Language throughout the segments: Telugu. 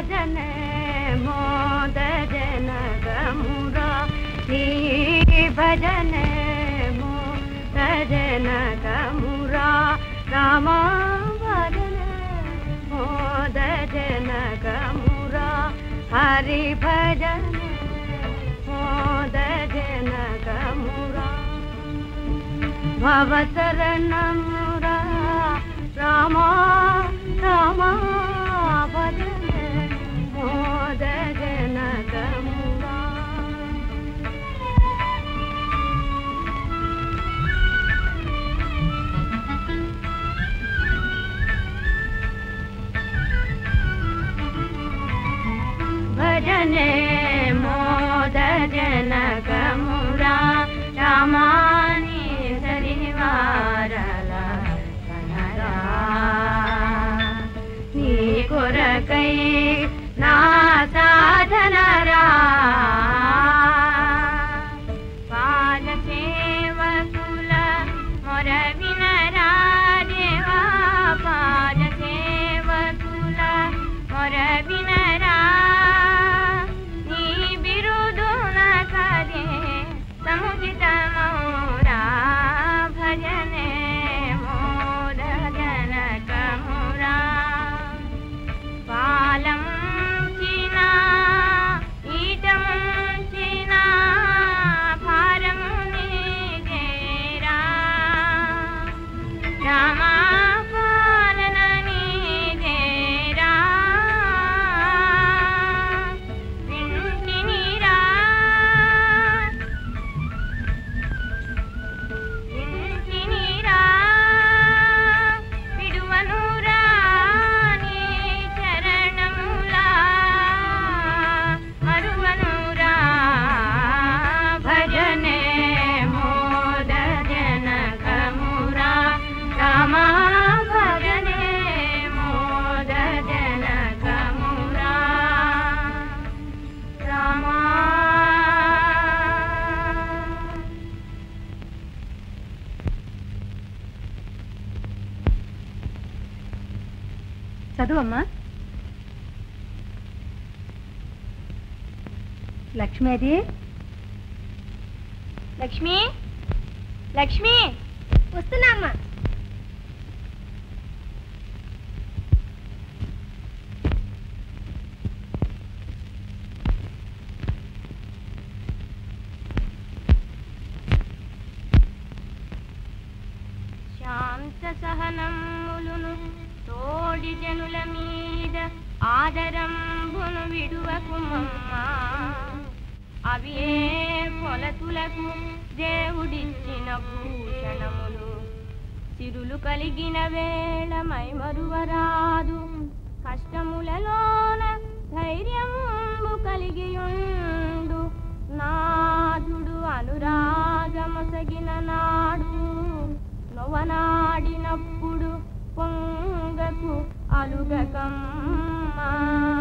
భజనే మోద జనగమురా నీ భజనే మోద జనగమురా రామ భజనే మోద జనగమురా హరి భజనే మోద జనగమురా భవతరణమురా రామ రామ భజనే మోద జనకమురా భజనే మోద జనకమురా రామాని సరివారల కనరా నీ కొరకై నా సాధనరా పాద సేవకుల మొర వినరా దేవా పాద సేవకుల మొర వినరా నీ బిరుదున కదే సముచిత మౌరా భజనే మోద జనకమురా పాలం చినా ఈటం చినా భారం నీదేరా రామా పాలన నీదేరా వింటినిరా వింటినిరా విడువనురా నీ చరణములా మరువనురా భజనే మోద జనకమురా రామా భజనే మోద జనకమురా రామా చదువమ్మా లక్ష్మీది లక్ష్మి లక్ష్మి వస్తున్నామ్మా శాంత సహనములును తోడి జనుల మీద ఆదరంబును విడువకుమమ్మా అవి ఏ కొలతులకు దేవుడిచ్చిన భూషణములు సిరులు కలిగిన వేళ మైమరువరాదు కష్టములలోన ధైర్యము కలిగియుండు నాథుడు అనురాగమొసగిన నాడు నొవనాడినప్పుడు పొంగకు అలుగకమ్మా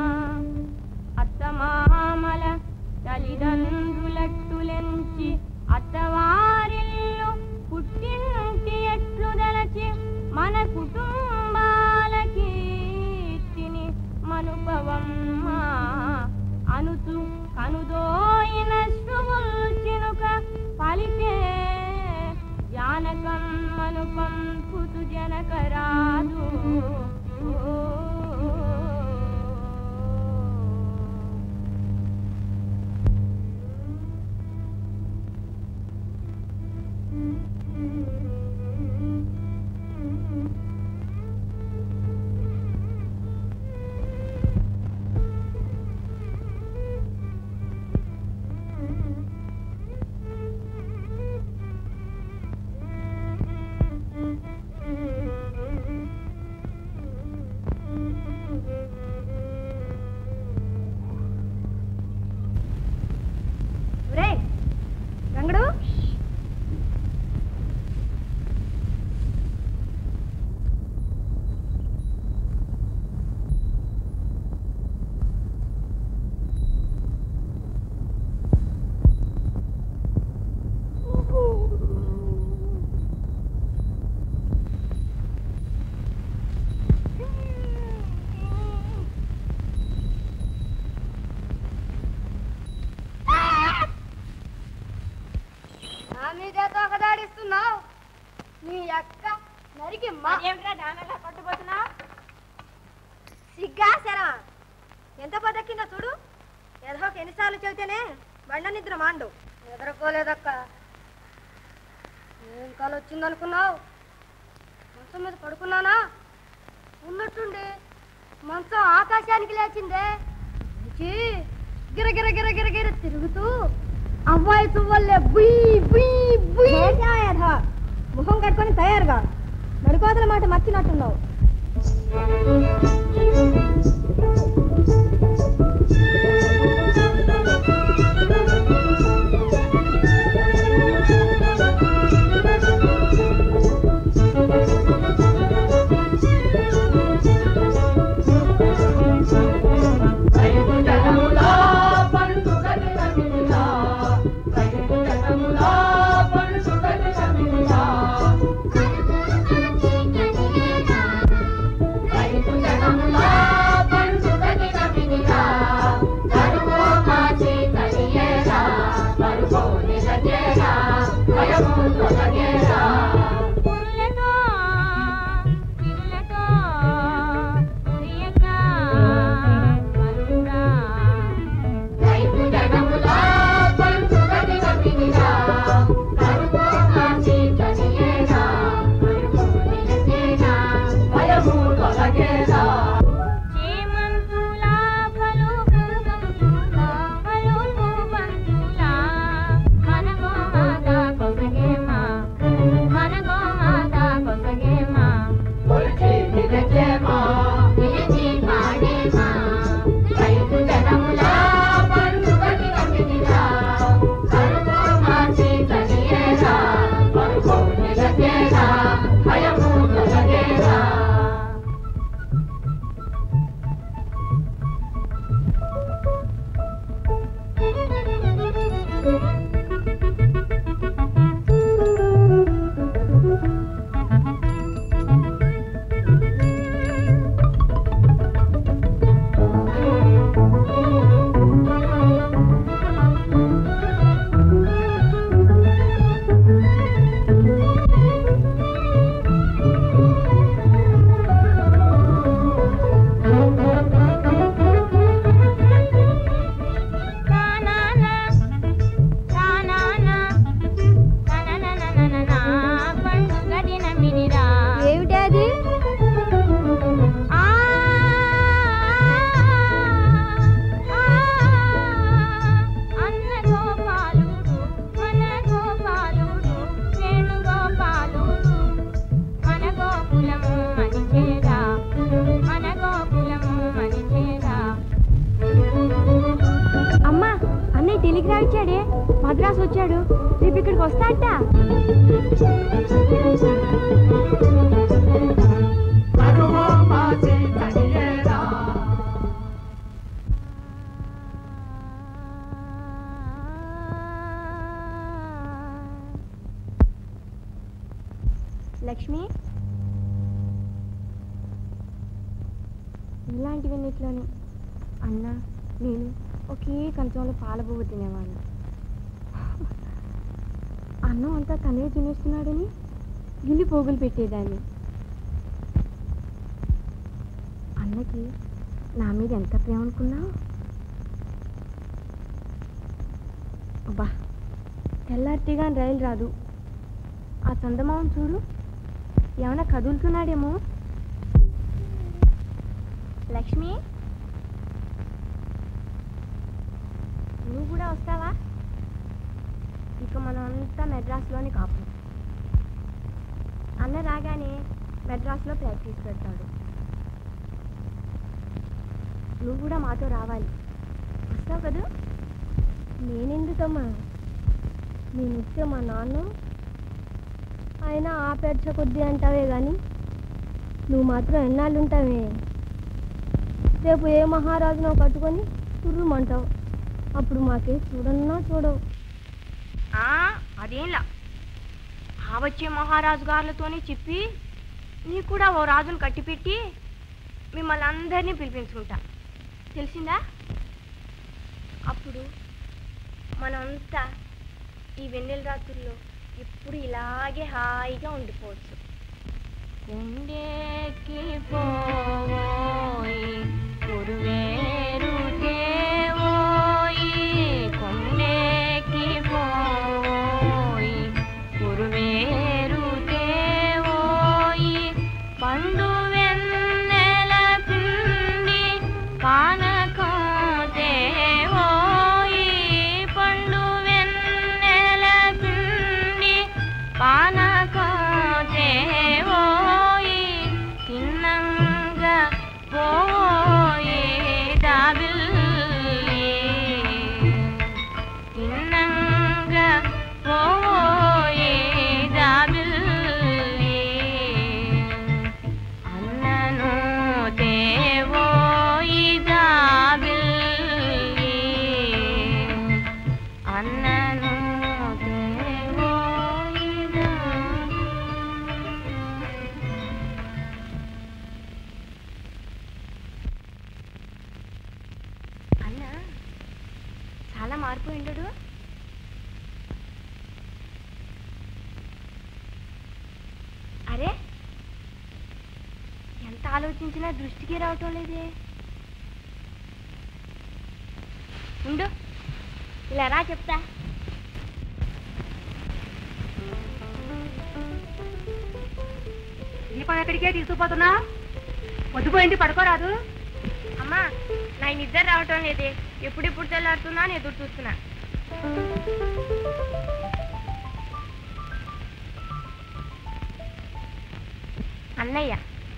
అత్తమామల తల్లిదండ్రులట్టులెంచి అత్తవారిల్లు పుట్టింటి ఎట్లు దలచి మన కుటుంబాల కీర్తిని మనుపవమ్మా అనుతు కనుదోయిన శుభుల్చినుక పలికే జానకం మను పంపుతు జనకరాదు ఓ ఆడిస్తున్నావు నీ అక్క నరికి మా ఏమిట్రా దానిలా పట్టుపోతున్నావు సిగ్గా శరమా ఎంత బతకిందో చూడు ఎదహోక ఎన్నిసార్లు చెబితేనే బండ నిద్ర మాండు ఎదరకోలేదక్క ఏం కాలు వచ్చిందనుకున్నావు మంచం మీద పడుకున్నానా ఉన్నట్టుండి మంచం ఆకాశానికి లేచిందే లేచి గిర గిర గిర గిర గిర తిరుగుతూ అవ్వాయి చువ్వల్లే బుయ్ బుయ్ బుయ్ ముఖం కట్టుకొని తయారుగా నడుకోదల మాట మర్చినట్టున్నావు పురులతో పిల్లతో ఉరియక మరురా చేమంతులా ఫలుపు బంతులా ఫలుపు బంతులా మనగో మాత కొసగేమా మనగో మాత కొసగేమా తానానా తానానా తననననననా పండుగ దినమిదిరా ఏమిటది ఆ ఆ అన్న గోపాలుడు మన గోపాలుడు వేణు గోపాలుడు మన గోకులము మనిచేరా మన గోకులము మనిచేరా అమ్మా అన్నయ్య టెలిగ్రామ్ ఇచ్చాడే మద్రాసు వచ్చాడు రేపు ఇక్కడికి వస్తాట లక్ష్మి ఇలాంటివన్నిట్లోనే అన్న నేను ఒకే కంచంలో పాలబువ్వ తినేవాడిని అన్నం అంతా తనే తినేస్తున్నాడని గిల్లి పోగులు పెట్టేదాన్ని అన్నకి నా మీద ఎంత ప్రేమ అనుకున్నావు అబ్బా తెల్లారితేగా రైలు రాదు ఆ చందమామను చూడు ఏమైనా కదులుతున్నాడేమో లక్ష్మి నువ్వు కూడా వస్తావా ఇక మనం అంతా మెడ్రాస్లోనే కాపు అన్న రాగానే మెడ్రాస్లో ప్రాక్టీస్ పెడతాడు నువ్వు కూడా మాతో రావాలి వస్తావు కదా నేనెందుకమ్మా నేను ఇస్తే మా నాన్న ఆయన ఆ పెద్ద కొద్ది అంటావే గాని నువ్వు మాత్రం ఎన్నాళ్ళు ఉంటావే రేపు ఏ మహారాజునో కట్టుకొని తుర్రుమంటావు అప్పుడు మాకే చూడన్నా చూడవు అదేంలా ఆ వచ్చే మహారాజు గారులతోనే చెప్పి నీకు కూడా ఓ రాజును కట్టిపెట్టి మిమ్మల్ని అందరినీ పిలిపించుకుంటా తెలిసిందా అప్పుడు మనంతా ఈ వెన్నెల రాత్రుల్లో ఇప్పుడు ఇలాగే హాయిగా ఉండిపోవచ్చు కొండేకి పోయి కురువేరు తేవోయి కొండేకి పోయి కురువేరు తేవోయి పండు వెన్నెల పిండి పానకం తేవోయి పండు వెన్నెల పిండి పానకం తేవోయి తిన్నంగా పోయి దాబిల్లి తిన్నంగా పోయి దాబిల్లి అన్నను దేవోయి దాబిల్లి అన్నను దేవోయి దాబిల్లి అన్న చాలా మారిపోయిండడు అరే ఎంత ఆలోచించినా దృష్టికి రావటం లేదే ఉండు ఇలా రా చెప్తా దీపం ఎక్కడికే తీసుకుపోతున్నా పొద్దుపోయింది పడుకోరాదు అమ్మా నా నిద్ర రావటం లేదే ఎప్పుడెప్పుడు తెల్లారుతున్నా అని ఎదురు చూస్తున్నా అన్నయ్య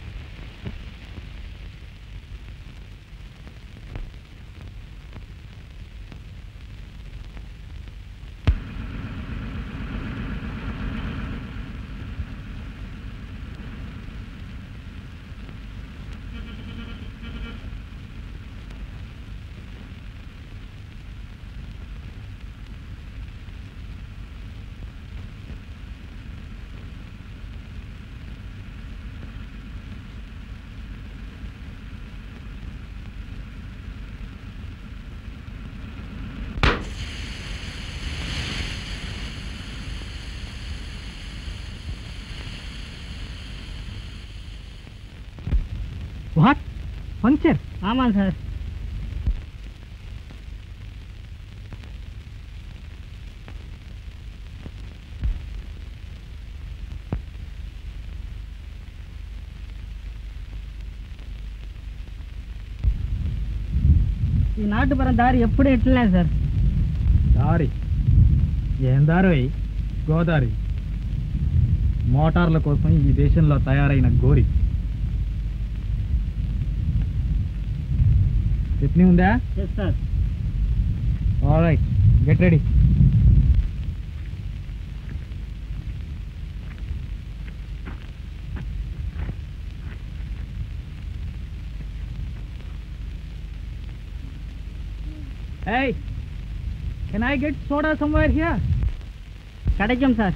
వాట్ పంక్చర్ ஆமாம் சார் ఈ నాటుపురం దారి ఎప్పుడు ఎట్లలేదు సార్ దారి ఏం దారి గోదారి మోటార్ల కోసం ఈ దేశంలో తయారైన గోరి టిఫిన్ ఉందా yes sir all right get ready Hey, can I get soda somewhere here? கிடைக்கும் சார்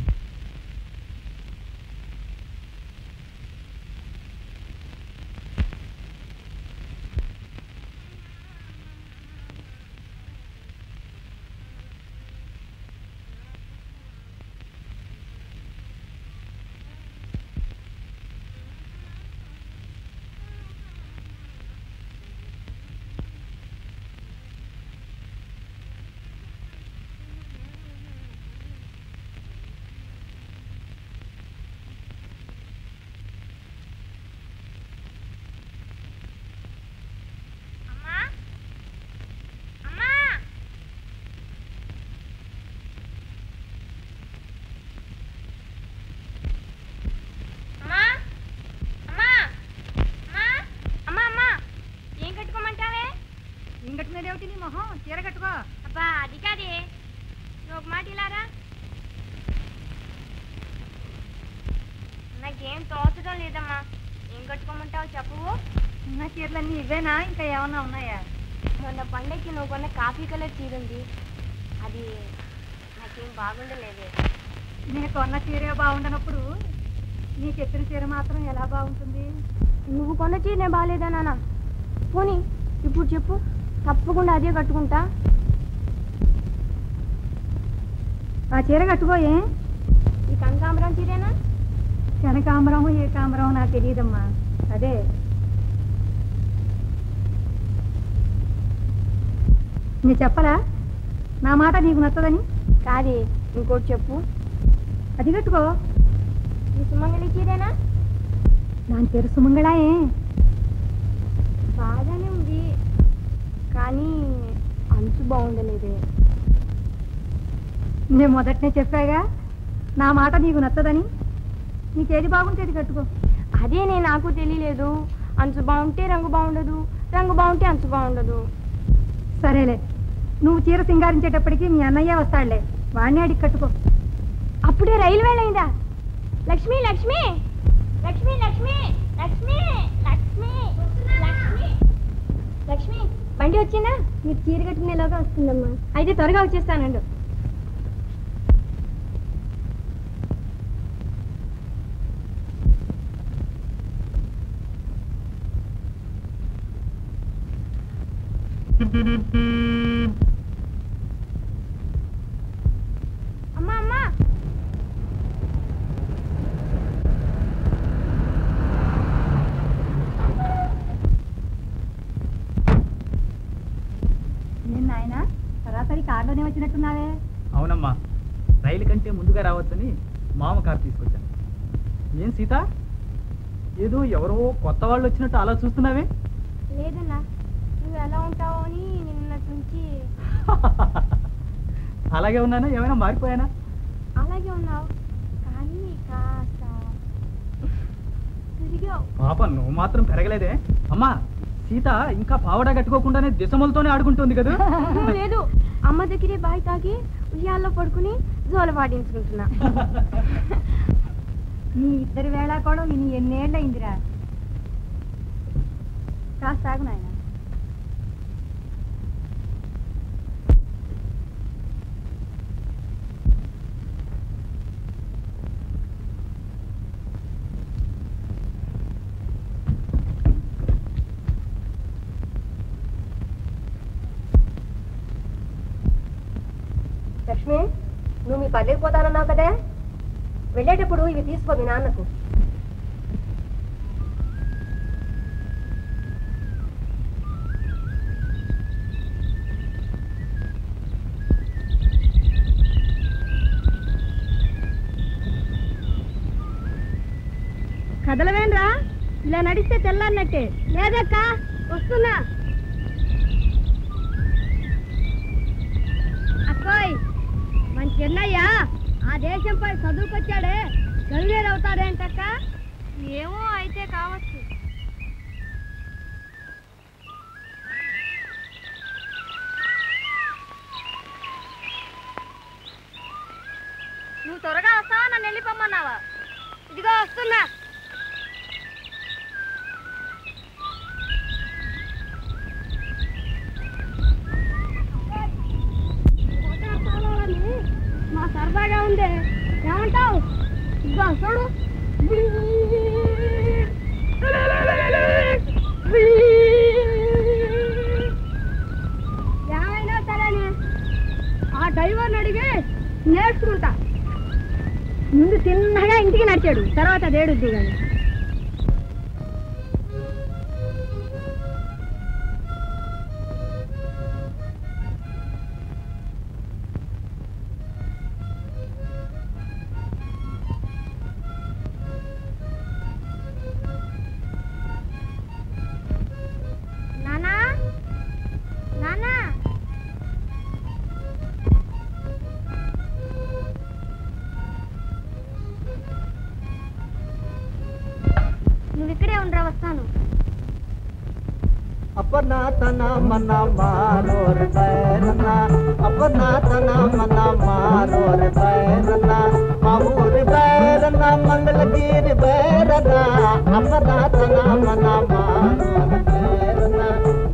అమ్మా అమ్మా అమ్మా అమ్మా అమ్మా అమ్మా అమ్మా ఏం కట్టుకోమంటావే ఇంకటి మీద ఏమిటి నీ మొహం చీర కట్టుకో అబ్బా అది కాదే నువ్వు ఒక మాట ఇలారా నాకేం తోచడం లేదమ్మా ఏం కట్టుకోమంటావు చెప్పవు ఉన్న చీరలన్నీ ఇవేనా ఇంకా ఏమన్నా ఉన్నాయా మొన్న పండగకి నువ్వు కొన్న కాఫీ కలర్ చీర ఉంది అది నాకేం బాగుండలేదే నేను కొన్న చీర బాగుండనప్పుడు నీ చెప్పిన చీర మాత్రం ఎలా బాగుంటుంది నువ్వు కొన్న చీరనే బాగాలేదా నాన్న పోనీ ఇప్పుడు చెప్పు తప్పకుండా అదే కట్టుకుంటా ఆ చీర కట్టుకోయే ఈ కనకాంబరం చీరేనా కనకాంబరం ఏ కాంబరం నాకు తెలియదమ్మా అదే నీ చెప్పలా నా మాట నీకు నచ్చదని కాదే ఇంకోటి చెప్పు అది కట్టుకో ఈ సుమంగళి చీరేనా దాని పేరు సుమంగళాయే బాగానే ఉంది కానీ అంచు బాగుండలేదే నేను మొదటనే చెప్పాగా నా మాట నీకు నచ్చదని నీకేది బాగుంటే అది కట్టుకో అదేనే నాకు తెలియలేదు అంచు బాగుంటే రంగు బాగుండదు రంగు బాగుంటే అంచు బాగుండదు సరేలే నువ్వు చీర సింగారించేటప్పటికి మీ అన్నయ్య వస్తాడులే వాడిని అడిగి కట్టుకో అప్పుడే రైలు వేళైందా లక్ష్మి లక్ష్మి లక్ష్మి లక్ష్మి లక్ష్మి లక్ష్మి లక్ష్మి లక్ష్మి బండి వచ్చిందా మీరు చీర కట్టుకునేలాగా వస్తుందమ్మా అయితే త్వరగా వచ్చేస్తానండు అమ్మా అమ్మా నేను ఆయన సరాసరి కారులోనే వచ్చినట్టున్నావే అవునమ్మా రైలు కంటే ముందుగా రావచ్చని మామ కారు తీసుకొచ్చాను ఏం సీత ఏదో ఎవరో కొత్త వాళ్ళు వచ్చినట్టు అలా చూస్తున్నావే లేదన్నా నువ్వు ఎలా ఉంటావో అని నిన్నటి నుంచి అలాగే ఉన్నానా ఏమైనా మారిపోయానా అలాగే ఉన్నావు కానీ కాస్త తిరిగావు పాప నువ్వు మాత్రం పెరగలేదే అమ్మా సీత ఇంకా పావడా కట్టుకోకుండానే దిశములతోనే ఆడుకుంటుంది కదా లేదు అమ్మ దగ్గరే బాయ్ తాగి ఉయ్యాల్లో పడుకుని జోల పాటించుకుంటున్నా నీ ఇద్దరి వేళ కూడా విని ఎన్నేళ్ళయిందిరా కాస్త ఆగు నాయన లక్ష్మి నువ్వు మీ పల్లెకి పోతానన్నావు కదా వెళ్ళేటప్పుడు ఇవి తీసుకో మీ నాన్నకు కదలవేంద్రా ఇలా నడిస్తే తెల్లన్నట్టే లేదక్క వస్తున్నా అక్కోయ్ మన చెన్నయ్య ఆ దేశంపై చదువుకొచ్చాడే గలివేరు అవుతాడేంటక్క ఏమో అయితే కావచ్చు నువ్వు త్వరగా వస్తావా నన్ను వెళ్ళిపోమన్నావా ఇదిగో వస్తున్నా మా సరదాగా ఉంది ఏమంటావు ఇదిగో చూడు ఏమైనా సరే ఆ డ్రైవర్ని అడిగి నేర్చుకుంటా ముందు తిన్నగా ఇంటికి నడిచాడు తర్వాత దేడుద్ది కానీ నానా నానా నువ్వు ఇక్కడే ఉండరా వస్తాను अपना तना मना मारो रे बैरना अपना तना मना मारो रे बैरना मामूर बैरना मंगलगिर बैरना अपना तना मना मारो रे बैरना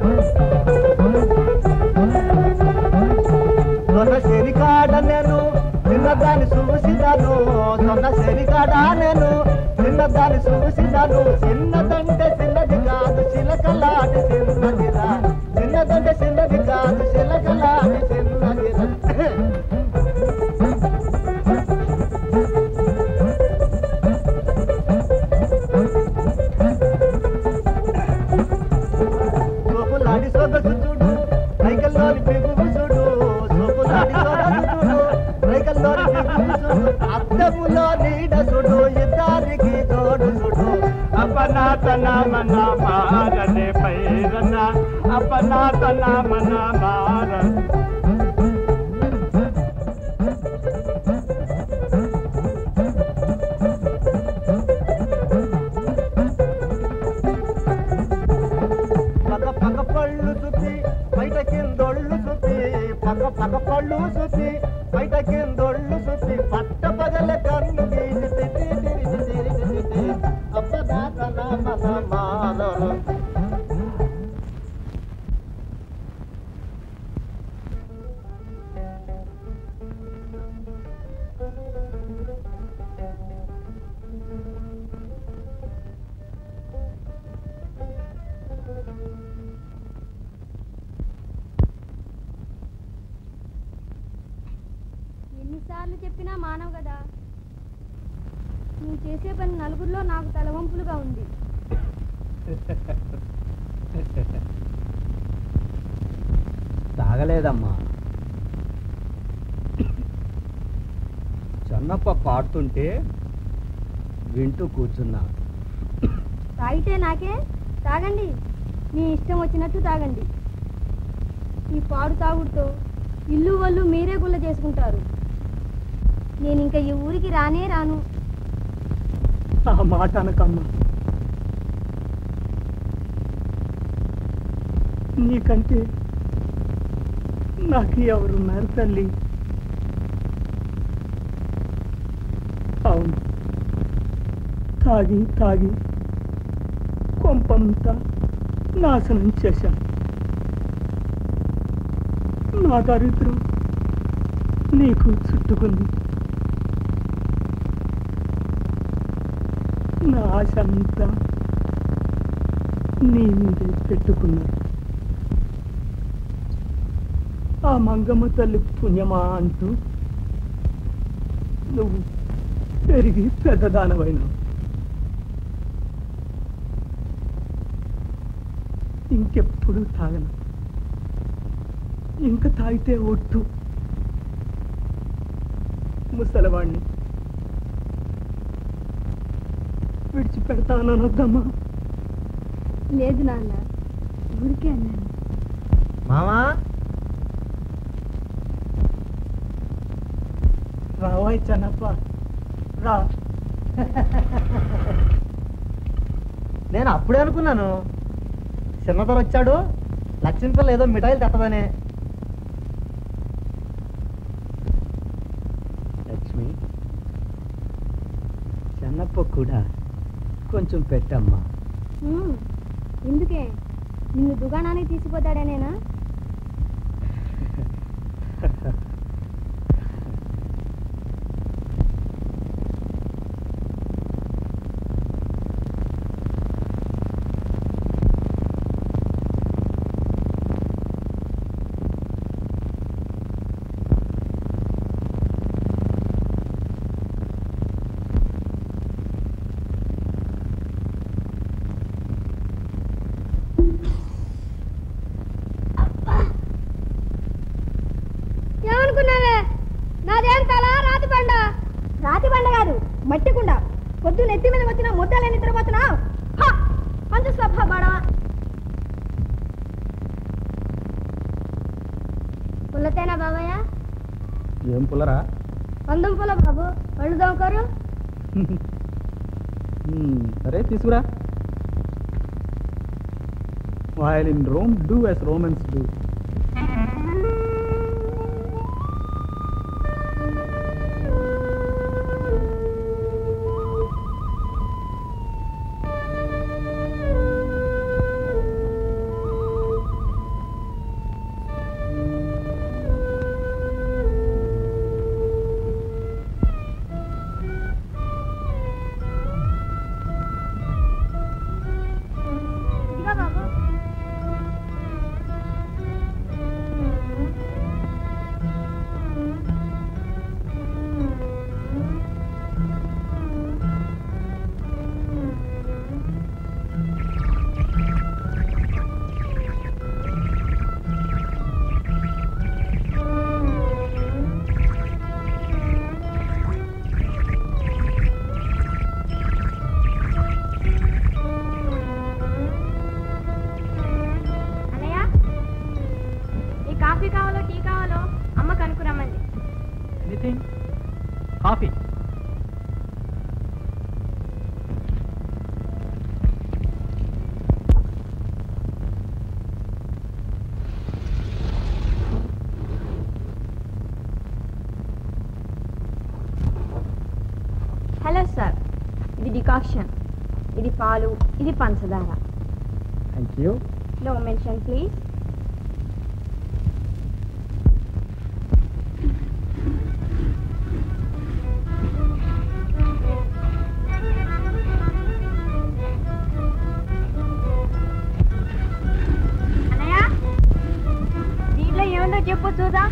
దొన్న శరికాడ నేను చిన్నదాన్ని చూసిదాను దొన్న శరికాడ నేను చిన్నదాన్ని చూసిదాను చిన్నదంటే చిన్నది కాదు చిలకలాడి చిన్నదిరా చిన్నదంటే చిన్నది కాదు చిలకలాడి చిన్నదిరా మన మారనే పైరన అపనా తన మన మార పక్క పక్క పళ్ళు సుత్తి బయట కిందొళ్ళు సుత్తి పక్క పక్క పళ్ళు సుత్తి బయట కిందొళ్ళు సుత్తి పట్ట పగల కన్ను గీసి తిట్టి తిరిగి తిరిగి తిట్టి అప్పనా తన మన మారరు ఎన్నిసార్లు చెప్పినా మానవు కదా నువ్వు చేసే పని నలుగురిలో నాకు తలవంపులుగా ఉంది తాగలేదమ్మా చెన్నప్ప పాడుతుంటే వింటూ కూర్చున్నా తాగితే నాకే తాగండి మీ ఇష్టం వచ్చినట్టు తాగండి ఈ పాడు తాగుడుతో ఇల్లు వాళ్ళు మీరే గుల్ల చేసుకుంటారు నేను ఇంకా ఈ ఊరికి రానే రాను ఆ మాట అనకమ్మా నీకంటే నాకు ఎవరున్నారు తల్లి అవును తాగి తాగి కొంపంతా నాశనం చేశాను నా దరిద్రం నీకు చుట్టుకుంది నా ఆశ అంతా నీ మీదే పెట్టుకున్నారు ఆ మంగమ్మ తల్లి పుణ్యమా అంటూ నువ్వు పెరిగి పెద్దదానమైనావు ఇంకెప్పుడు తాగను ఇంక తాగితే ఒట్టు ముసలవాణ్ణి విడిచిపెడతానొద్దమ్మా లేదు నాన్న ఊరికే అన్నాను మామా రావాయి చెన్నప్ప రా నేను అప్పుడే అనుకున్నాను చిన్నతను వచ్చాడు లక్ష్మీ పిల్ల ఏదో మిఠాయిలు తెట్టదని లక్ష్మి చెన్నప్ప కూడా కొంచెం పెట్టమ్మా ఉమ్, ఎందుకే నిన్ను దుకాణానికి తీసుకుపోతాడనేనా ఏమనుకున్నావే నాదేం తల రాతి బండ రాతి బండ కాదు మట్టి కుండ పొద్దు నెత్తి మీద వచ్చిన ముద్దలే నిద్రపోతున్నావు పంచ స్వభ బడ పుల్లతేనా బాబాయ్ ఏం పుల్లరా పందం పుల్ల బాబు పళ్ళు దోమకారు Hmm, సరే తీసుకురా While in Rome, do as Romans do. ఇదిగో బాబు డికాక్షన్ ఇది పాలు ఇది పంచదార thank you no mention please అన్నయ్య దీంట్లో ఏముందో చెప్పు చూద్దాం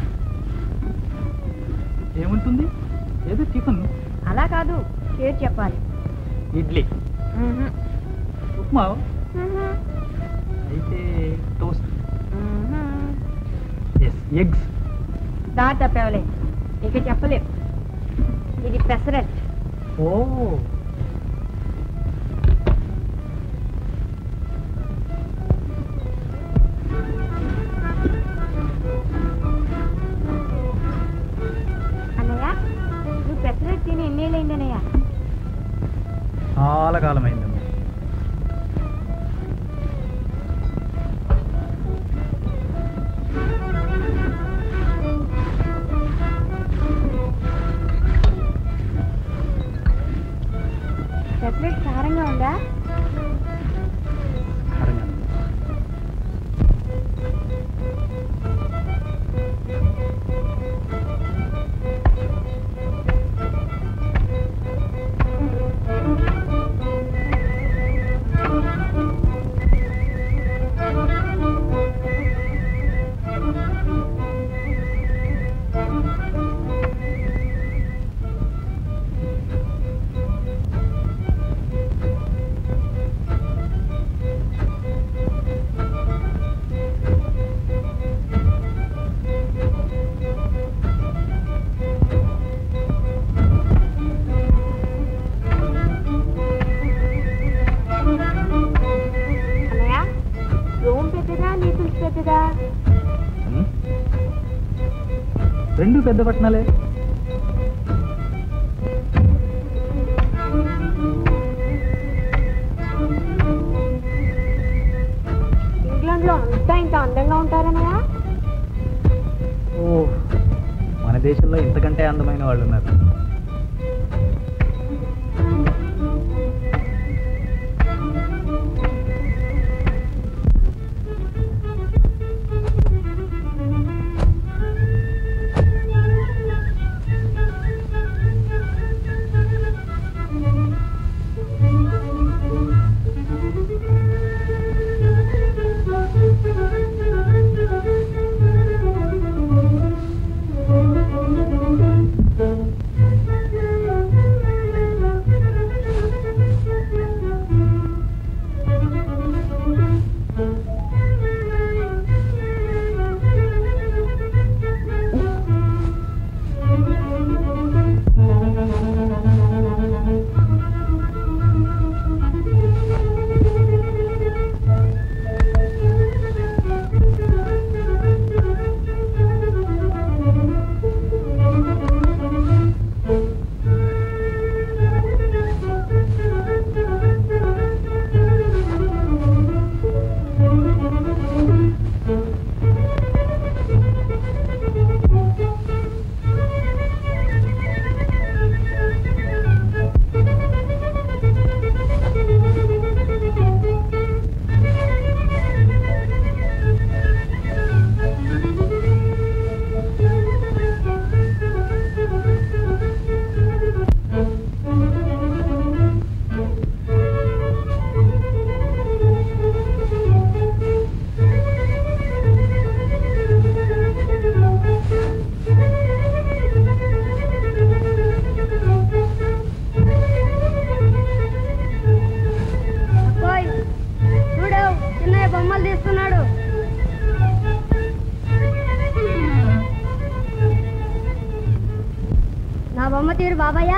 ఏముంటుంది ఏదో టిఫిన్ అలా కాదు పేరు చెప్పాలి ఇడ్లీ ఉప్మా అయితే టోస్ట్ ఎస్ ఎగ్స్ దారి తప్పేవలే ఇక చెప్పలేవు ఇది పెసరట్ ఓ అన్నయ్య నువ్వు పెసరట్ తిని ఎన్నేళ్ళైంది అన్నయ్య చాలా కాలం అయిందమ్మా పెసరట్ కారంగా ఉందా కారంగా. అన్నయ్య రోమ్ పెద్దదా నీతులు పెద్దదా ఉమ్. రెండు పెద్ద పట్టణాలే ఇంగ్లాండ్ లో అంతా ఇంత అందంగా ఉంటారన్నయ్య ఓ మన దేశంలో ఇంతకంటే అందమైన వాళ్ళు ఉన్నారు అక్కోయ్ చూడు చిన్నయ్య బొమ్మలు తీస్తున్నాడు నా బొమ్మ తీరు బాబాయ్య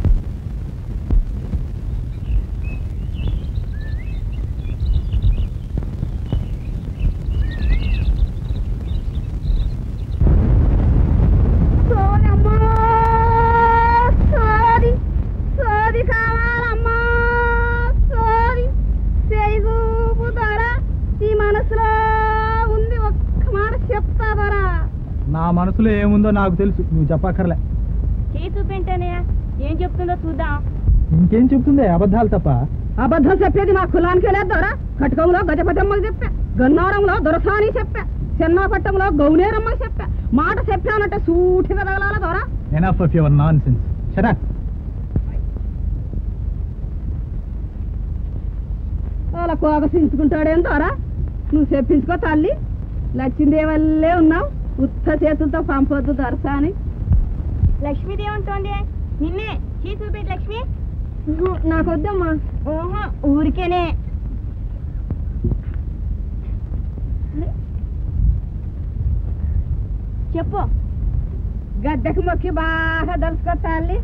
సోది సోది కావాలమ్మా సోది చేయిజూపు ద్వారా ఈ మనసులో ఉంది ఒక్క మాట చెప్తా ద్వారా నా మనసులో ఏముందో నాకు తెలుసు నువ్వు చెప్పక్కర్లే చేయి చూపేంటన్నయ్య ఏం చెప్తుందో చూద్దాం ఇంకేం చెప్తుంది అబద్ధాలు తప్ప అబద్ధం చెప్పేది మా కులానికే లేదు దొర కటకంలో గజపతమ్మకి చెప్పా గన్నారంలో దొరసాని చెప్పా చెన్నాపట్టంలో గౌనేరమ్మకి చెప్పా మాట చెప్పానంటే సూటిగా తగలాల దొర enough of your nonsense సరే అలా కోగసించుకుంటాడేం దొర నువ్వు చెప్పించుకో తల్లి లచ్చిందేవల్లే ఉన్నావు ఉత్త చేతులతో పంపొద్దు దొరసాని లక్ష్మీదేవి ఉంటుంది నిన్నే చీ చూపెట్టి లక్ష్మి నాకొద్దమ్మా ఓహో ఊరికేనే చెప్పు గద్దెకు మొక్కి బాగా దలుచుకో తల్లి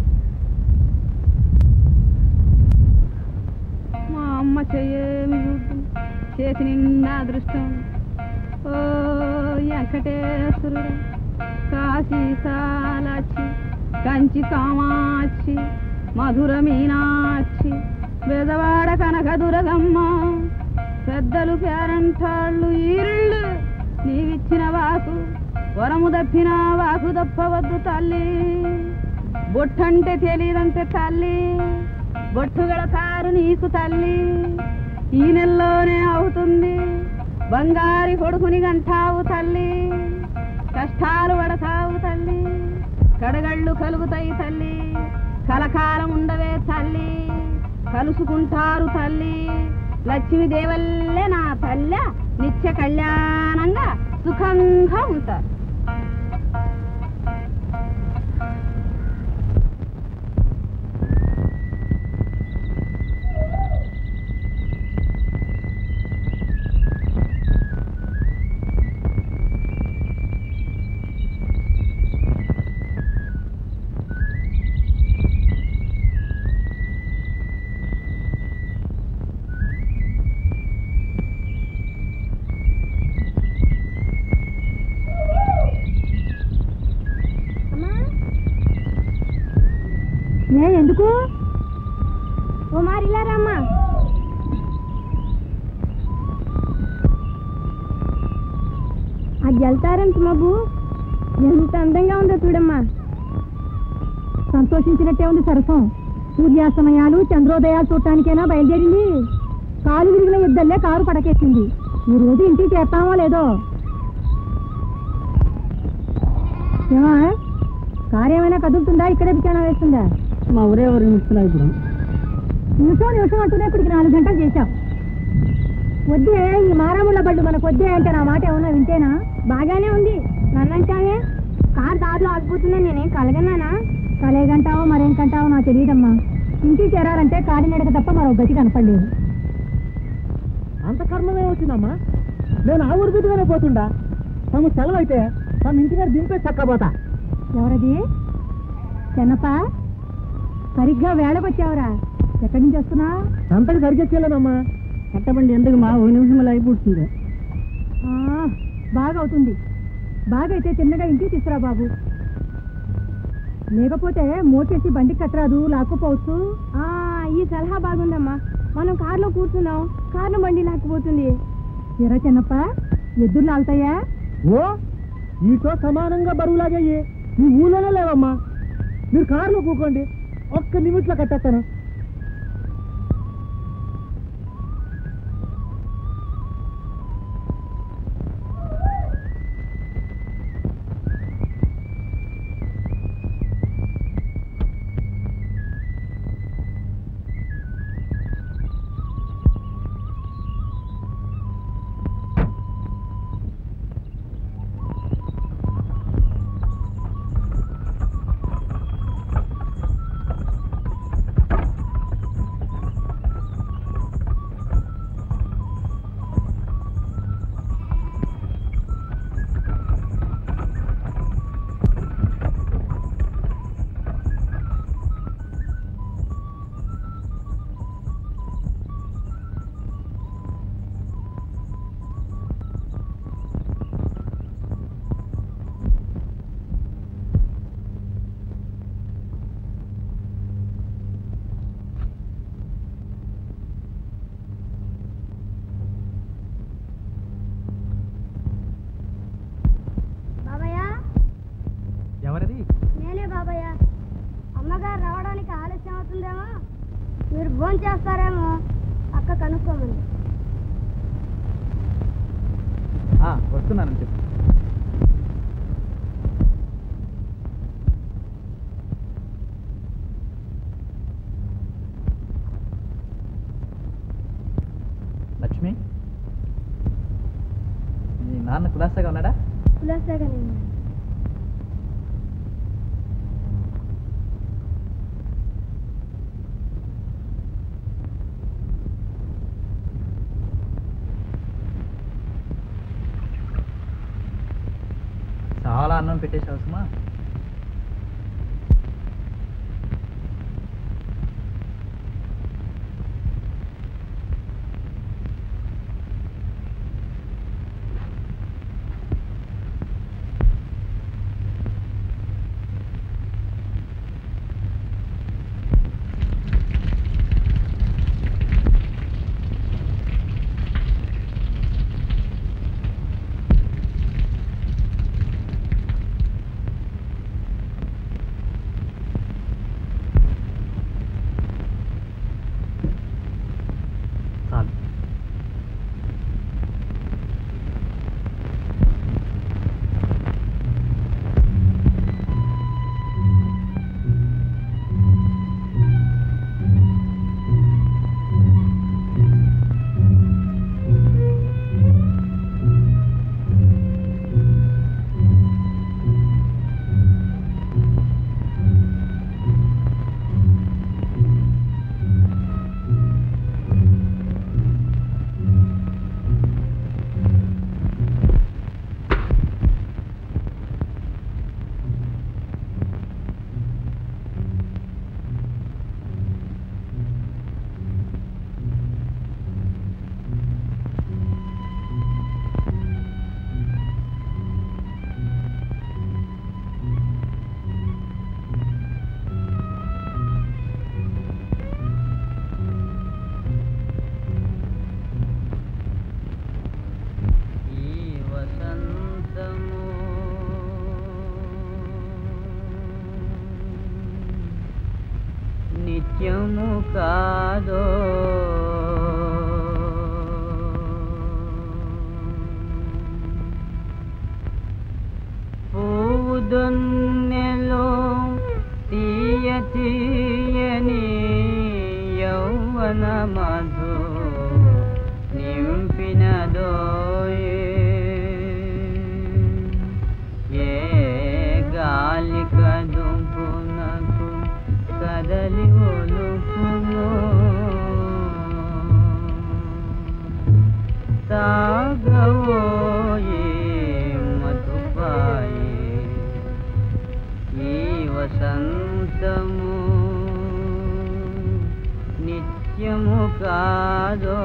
మా అమ్మ చెయ్యేమి చూద్దాం చేతి నిండా అదృష్టం ఓ వెంకటేశ్వరుడు కాశీ సాలాచి కంచి కామాక్షి మధుర మీనాక్షి బెదవాడ కనక దురగమ్మ పెద్దలు పేరంటాళ్ళు ఈళ్ళు నీవిచ్చిన వాకు వరము దప్పిన వాకు దప్పవద్దు తల్లి బొట్టంటే తెలియదంటే తల్లి బొట్టు గడతారు నీకు తల్లి ఈ నెలలోనే అవుతుంది బంగారి కొడుకుని గంటావు తల్లి కష్టాలు పడతావు తల్లి కడగళ్ళు కలుగుతాయి తల్లి కలకాలం ఉండవే తల్లి కలుసుకుంటారు తల్లి లక్ష్మి దేవల్లే నా తల్లె నిత్య కళ్యాణంగా సుఖంగా ఉంటారు ఏ ఎందుకు ఓ మారిలారమ్మా అది వెళ్తారంట మబ్బు ఎంత అందంగా ఉందో చూడమ్మా సంతోషించినట్టే ఉంది సరసం సూర్యాస్తమయాలు చంద్రోదయాలు చూడటానికైనా బయలుదేరింది కాలు విరిగిన ఇద్దల్లే కారు పడకెక్కింది ఈ రోజు ఇంటికి చేస్తామో లేదో ఏమా కారు ఏమైనా కదులుతుందా ఇక్కడే బిచానా వేస్తుందా మా ఊరే ఎవరు నిలుస్తున్నారు ఇప్పుడు నిమిషం నిమిషం అంటూనే ఇప్పటికి నాలుగు గంటలు చేశాం వద్దే ఈ మారాముళ్ళ బళ్ళు మనకు వద్దే అంటే నా మాట ఏమన్నా వింటేనా బాగానే ఉంది నన్నంటావే కార్ దారిలో ఆగిపోతుందని నేనేం కలగన్నానా కలేగంటావో మరేం కంటావో నాకు తెలియదమ్మా ఇంటికి చేరాలంటే కాలినడక తప్ప మరో గతి కనపడలేదు అంత కర్మమే వచ్చిందమ్మా నేను ఆ ఊరు బిడ్డగానే పోతుండా తమ సెలవు అయితే తమ ఇంటికాడ దింపే చక్కపోతా ఎవరది చెన్నప్ప సరిగ్గా వేళకొచ్చావురా ఎక్కడి నుంచి వస్తున్నా అంతకు సరిగెచ్చేలేనమ్మా కట్టబండి ఎందుకు మా ఒక నిమిషంలో అయిపోతుంది బాగా అవుతుంది బాగా అయితే తిన్నగా ఇంటికి తీసుకురా బాబు లేకపోతే మోచేసి బండికి కట్టరాదు లాక్కుపోవచ్చు ఆ, ఈ సలహా బాగుందమ్మా మనం కార్లో కూర్చున్నాం కార్లో బండి లాక్కుపోతుంది ఎరా చెన్నప్ప ఎద్దులు లాగుతాయా ఓ ఈతో సమానంగా బరువులాగయ్యి ఈ ఊళ్ళోనే లేవమ్మా మీరు కారులో కూకోండి ఒక్క నిమిట్లో కట్టేస్తాను బాబయ్య ఎవరది నేనే బాబయ్య అమ్మగారు రావడానికి ఆలస్యం అవుతుందేమో మీరు భోజనం చేస్తారేమో అక్క కనుక్కోమంది ఆ, వస్తున్నానని చెప్పు లక్ష్మి మీ నాన్న కులాసాగా ఉన్నాడా కులాసాగా నేను చాలా అన్నం పెట్టేసావు సుమా చాలు ఈ వసంతము నిత్యము కాదో పూదొన్నెలో తీయ తీయని యౌవన మధు నింపినదోయే ఏ గాలి కదుపునకు కదలి ఒలుపునో తాగవోయే మధుపాయే ఈ వసంతము నిత్యము కాదో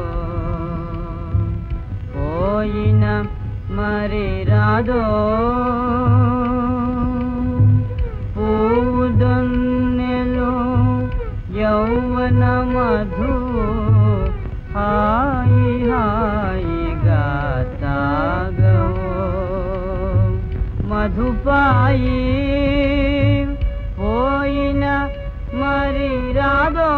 పోయిన మరి రాదో పూదన్నెలో యౌవన మధు హాయి హాయిగా తాగవో మధుపాయి పోయిన మరి రాదో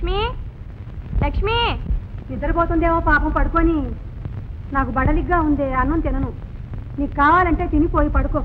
లక్ష్మి లక్ష్మి నిద్రపోతుందేమో పాపం పడుకొని నాకు బడలిగ్గా ఉంది అన్నం తినను నీకు కావాలంటే తినిపోయి పడుకో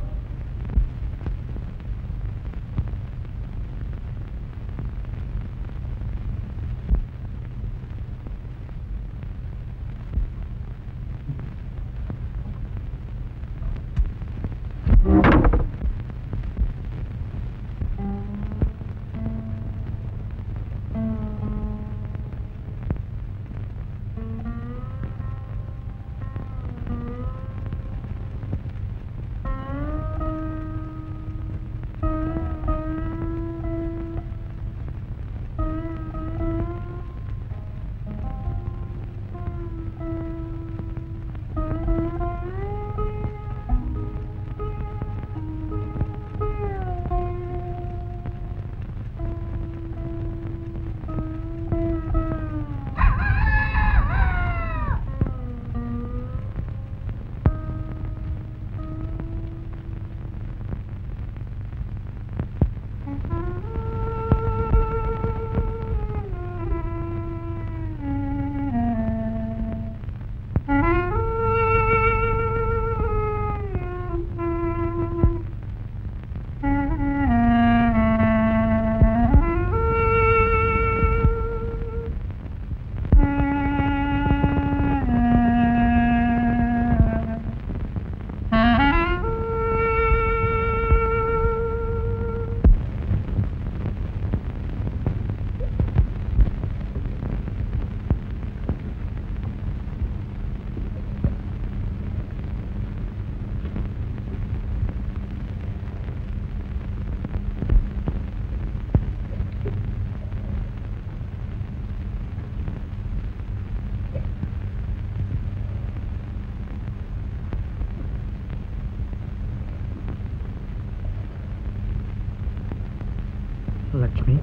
లక్ష్మి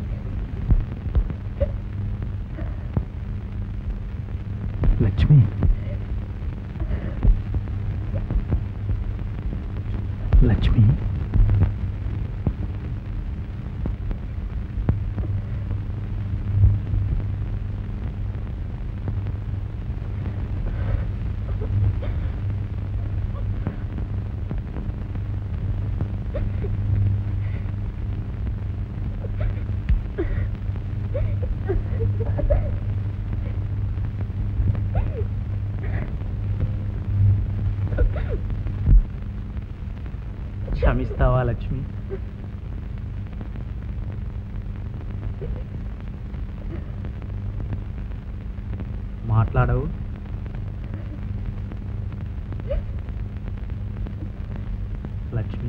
లక్ష్మి లక్ష్మి క్షమిస్తావా లక్ష్మి మాట్లాడవు లక్ష్మి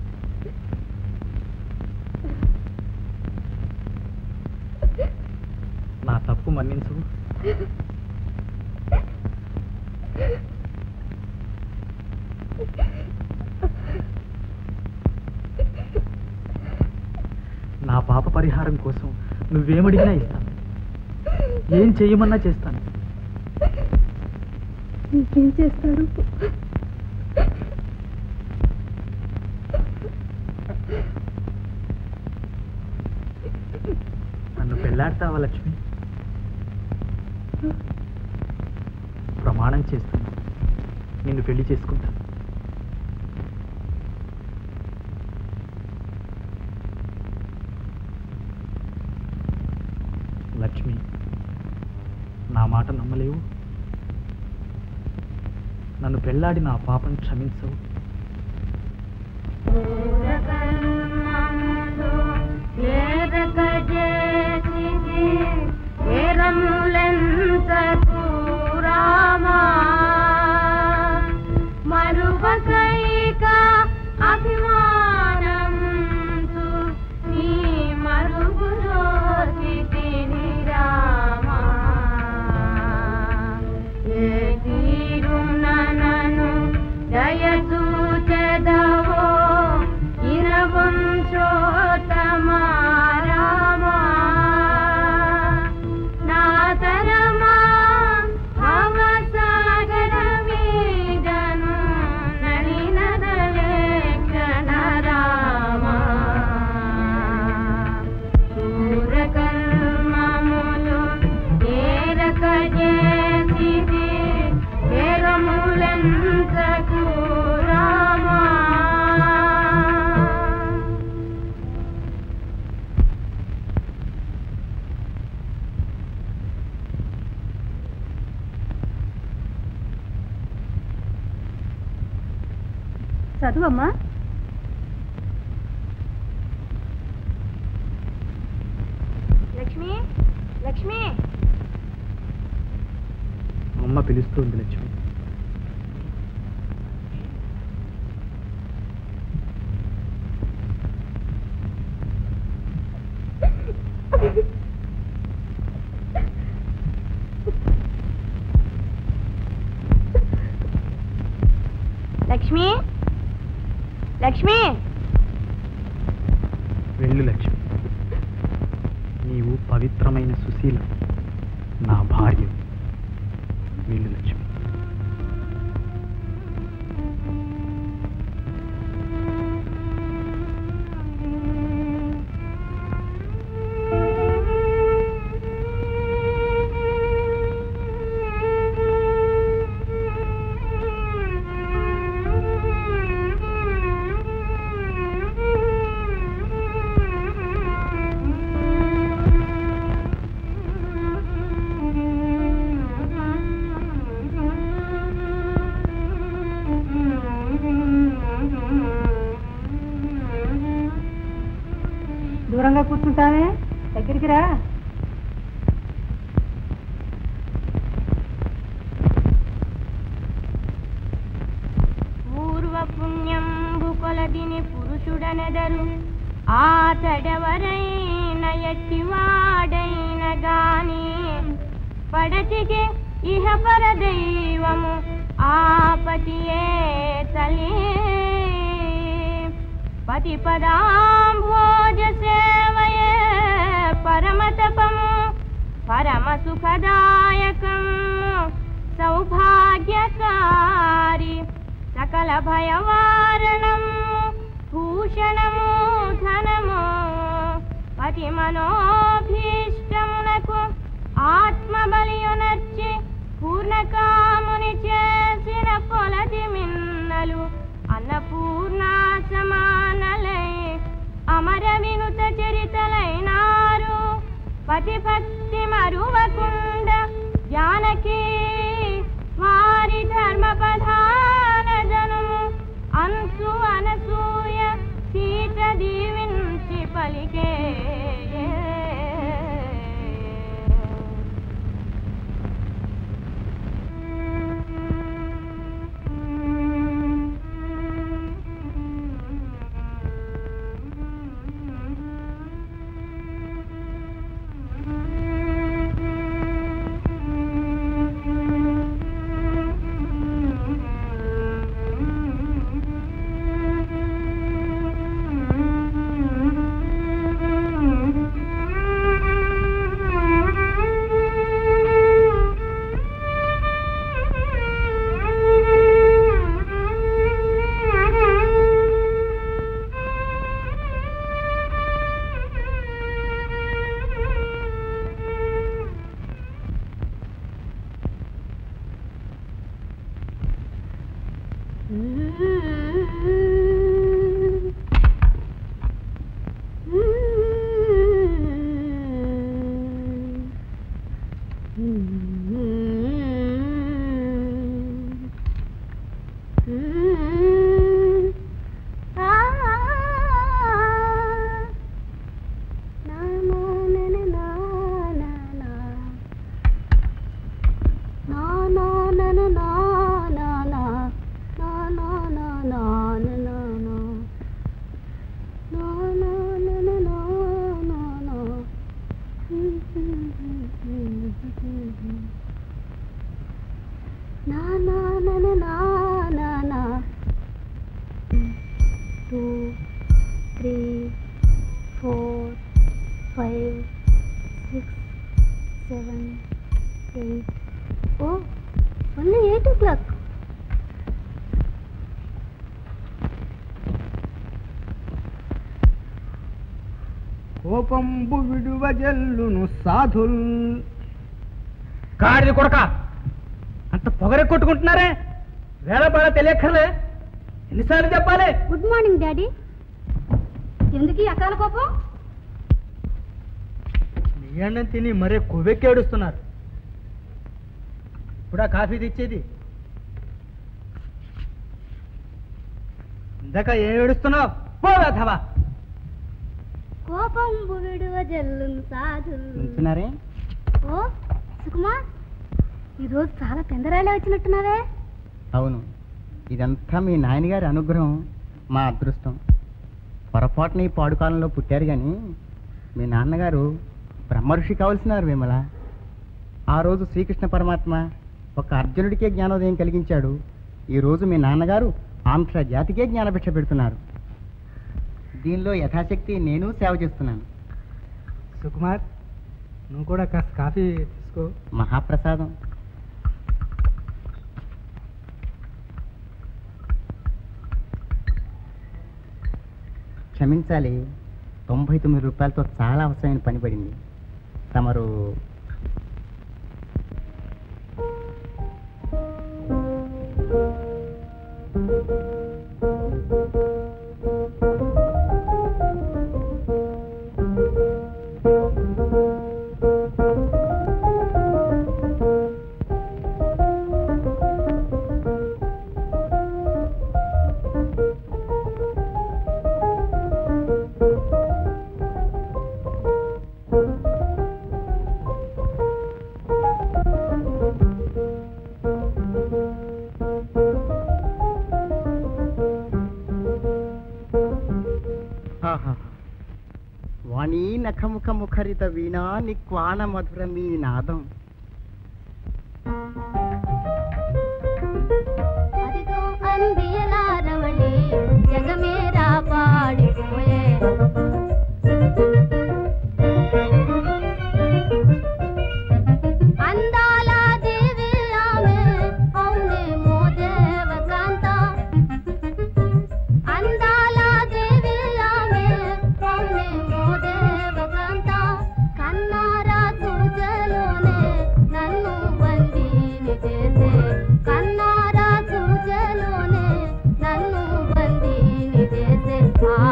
నా తప్పు మన్నించు నా పాప పరిహారం కోసం నువ్వేమడిగినా ఇస్తాను ఏం చెయ్యమన్నా చేస్తాను ఇంకేం చేస్తాడు నన్ను పెళ్ళాడతావా లక్ష్మి ప్రమాణం చేస్తాను నిన్ను పెళ్లి చేసుకుంటాను లక్ష్మి నా మాట నమ్మలేవు నన్ను పెళ్ళాడి నా పాపం క్షమించవు మరువకైక అభిమానం నీ మరుగులో చితిని రామా ఏ తీరున నన్ను దయచూచెదవో ఇరవో చదువమ్మా లక్ష్మి లక్ష్మి అమ్మ పిలుస్తుంది లక్ష్మి లక్ష్మి లక్ష్మి వెళ్ళు లక్ష్మి నీవు పవిత్రమైన సుశీల నా భార్య వెళ్ళు లక్ష్మి దూరంగా కూర్చుంటావే దగ్గరికి రా పూర్వ పుణ్యంబు కొలదిని పురుషుడనెదరు ఆ తడవరైన ఎట్టివాడైన గాని పడతికి ఇహ పర దైవము ఆపతియే తలి పతి పదాంభోజ సేవయే పరమతపము పరమ సుఖదాయకం సౌభాగ్యకారి సకల భయవారణము భూషణము ధనము పతి మనోభీష్టమునకు ఆత్మ బలియునర్చి పూర్ణకాముని చేసిన కొలది మిన్నలు అన్నపూర్ణ సమానలై అమర వినుత చరితలైనారు పతి భక్తి మరువకుండ జానకి వారి ధర్మ ప్రధాన జనము అంశు అనసూయ సీత దీవించి పలికే నా నా నా నా నా నా నా two three four five six seven eight oh only eight o'clock కోపంబు విడువజల్లును సాధుల్ కాడిది కొడక అంత పొగరే కొట్టుకుంటున్నారే వేళ బాగా తెలియక్కర్లే ఎన్నిసార్లు చెప్పాలి గుడ్ మార్నింగ్ డాడీ ఎందుకు ఈ అకాల కోపం మీ అన్నం తిని మరే కొవ్వెక్కేడుస్తున్నారు ఇప్పుడా కాఫీ తెచ్చేది ఇందాక ఏం ఏడుస్తున్నావు పోవేధవా కోపం విడువ జల్లును సాధు నుంచున్నారే ఓ సుకుమార్ ఈరోజు చాలా పెందరాలే వచ్చినట్టున్నావే అవును ఇదంతా మీ నాయనగారి అనుగ్రహం మా అదృష్టం పొరపాటున ఈ పాడుకాలంలో పుట్టారు కానీ మీ నాన్నగారు బ్రహ్మఋషి కావలసినారు విమల ఆ రోజు శ్రీకృష్ణ పరమాత్మ ఒక అర్జునుడికే జ్ఞానోదయం కలిగించాడు ఈ రోజు మీ నాన్నగారు ఆంధ్ర జాతికే జ్ఞానభిక్ష పెడుతున్నారు దీనిలో యథాశక్తి నేను సేవ చేస్తున్నాను సుకుమార్ నువ్వు కూడా కాస్త కాఫీ తీసుకో మహాప్రసాదం క్షమించాలి తొంభై తొమ్మిది రూపాయలతో చాలా అవసరమైన పని పడింది తమరు వాణీ నఖముఖ ముఖరిత వీణా నిక్వాణ మధుర మీ నాదం అదిగో అందియలారవళి జగమేరా పాడిపోయే అందాల దేవి ఆమె అవునే మో దేవకాంత అందాల దేవి ఆమె అవునే మో దేవకాంత కన్నారా చూజలోనే నన్ను బందీని చేసే కన్నారా చూజలోనే నన్ను బందీని చేసే ఆ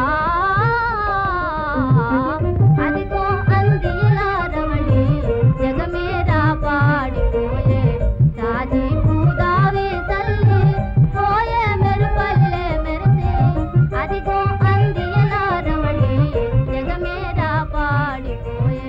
అదిగో అందిలా రమణి జగమేరా పాడిపోయే జాజి పూదావి తల్లి పోయే మెరుపల్లె మెరిసే అదిగో అందిలా రమణి జగమేరా పాడిపోయే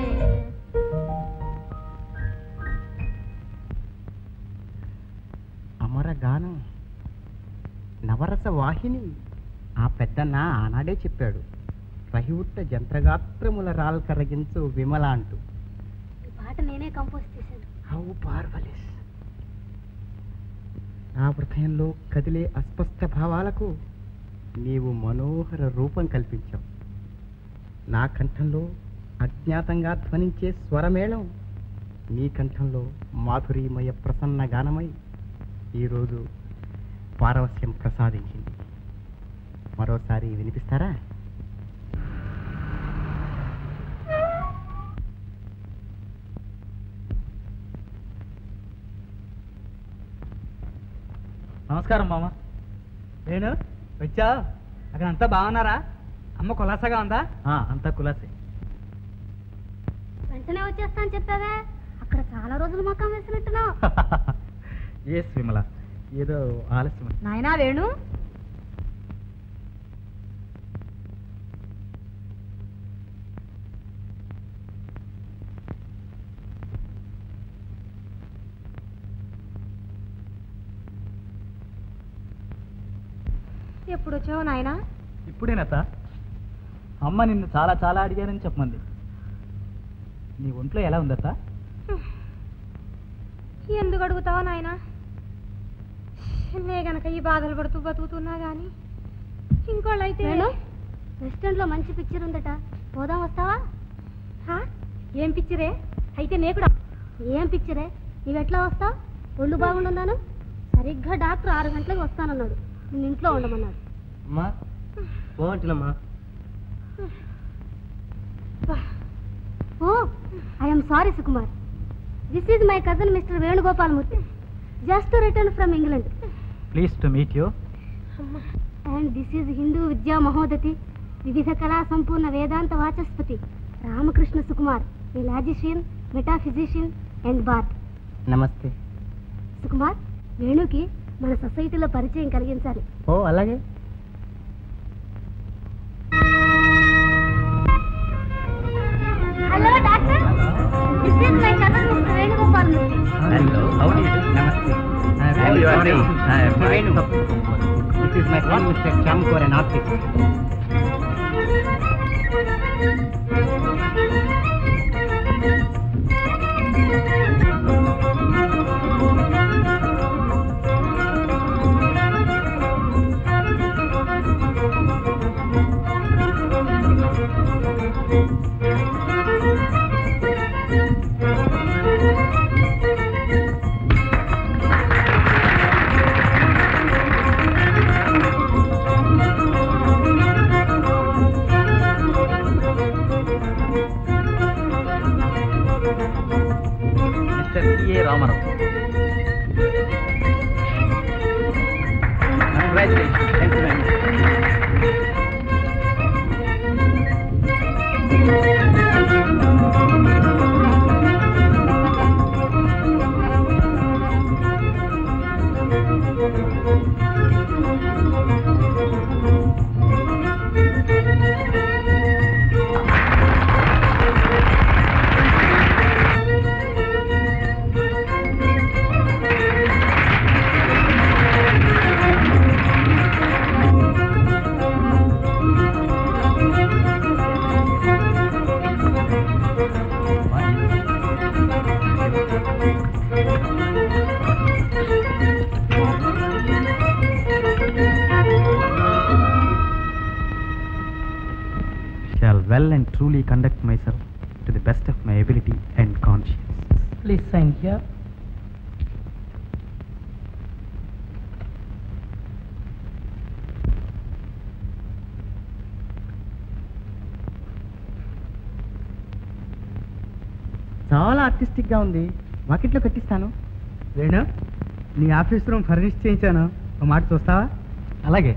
అమర గానం నవరస వాహిని ఆ పెద్దన్న ఆనాడే చెప్పాడు రహివుట్ట జంత్రగాత్రముల రాల్ కరగించు విమల అంటూ ఈ పాట నేనే కంపోజ్ చేశాను హౌ పార్వలిస్ నా హృదయంలో కదిలే అస్పష్ట భావాలకు నీవు మనోహర రూపం కల్పించావు నా కంఠంలో అజ్ఞాతంగా ధ్వనించే స్వరమేళం నీ కంఠంలో మాధురీమయ ప్రసన్న గానమై ఈరోజు పారవస్యం ప్రసాదించింది మరోసారి వినిపిస్తారా నమస్కారం మామ నేను వచ్చా అక్కడ అంతా బాగున్నారా అమ్మ కులాసగా ఉందా ఆ, అంతా కులాసే వెంటనే వచ్చేస్తాను చెప్పావే అక్కడ చాలా రోజులు మకాం వేసినట్టున్నావు ఎస్ విమల ఏదో ఆలస్యం నాయనా వేణు ఎప్పుడు వచ్చావు నాయనా ఇప్పుడేనత అమ్మ నిన్ను చాలా చాలా అడిగానని చెప్పమంది నీ ఒంట్లో ఎలా ఉందత్త ఎందుకు అడుగుతావా నాయనా నే గనక ఈ బాధలు పడుతూ బతుకుతున్నా గాని ఇంకోళ్ళైతే వేణు రెస్టారెంట్ లో మంచి పిక్చర్ ఉందట పోదాం వస్తావా హా? ఏం పిచ్చిరే అయితే నే కూడా ఏం పిక్చరే నీవెట్లా వస్తావు ఒళ్ళు బాగుండున్నాను సరిగ్గా డాక్టర్ ఆరు గంటలకు వస్తానన్నాడు నిన్ను ఇంట్లో ఉండమన్నాడు అమ్మా బాగుంటున్నమ్మా oh I'm sorry Sukumar this is my cousin mister Venugopalamurthy just return from England please to meet you and this is హిందూ విద్యా మహోదతి వివిధ కళా సంపూర్ణ వేదాంత వాచస్పతి Ramakrishna Sukumar a logician metaphysician and bard నమస్తే సుకుమార్ వేణుకి మన సొసైటీలో పరిచయం కలిగించాలి ఓ అలాగే Hello, how do you do? నమస్తే How you are doing? I am fine. This is my friend mister Shyam కోర్ an artist mister C A Ramarao congratulation thank you very much Shall well and truly conduct myself to the best of my ability and conscience. Please sign here. చాలా artistic గా ఉంది వాకిట్లో కట్టిస్తాను వేణు నీ ఆఫీస్ రూమ్ ఫర్నిష్ చేయించాను ఒక మాట చూస్తావా అలాగే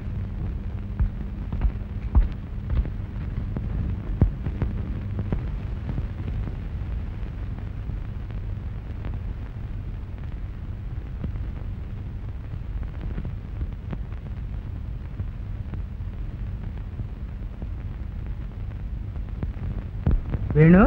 వేణు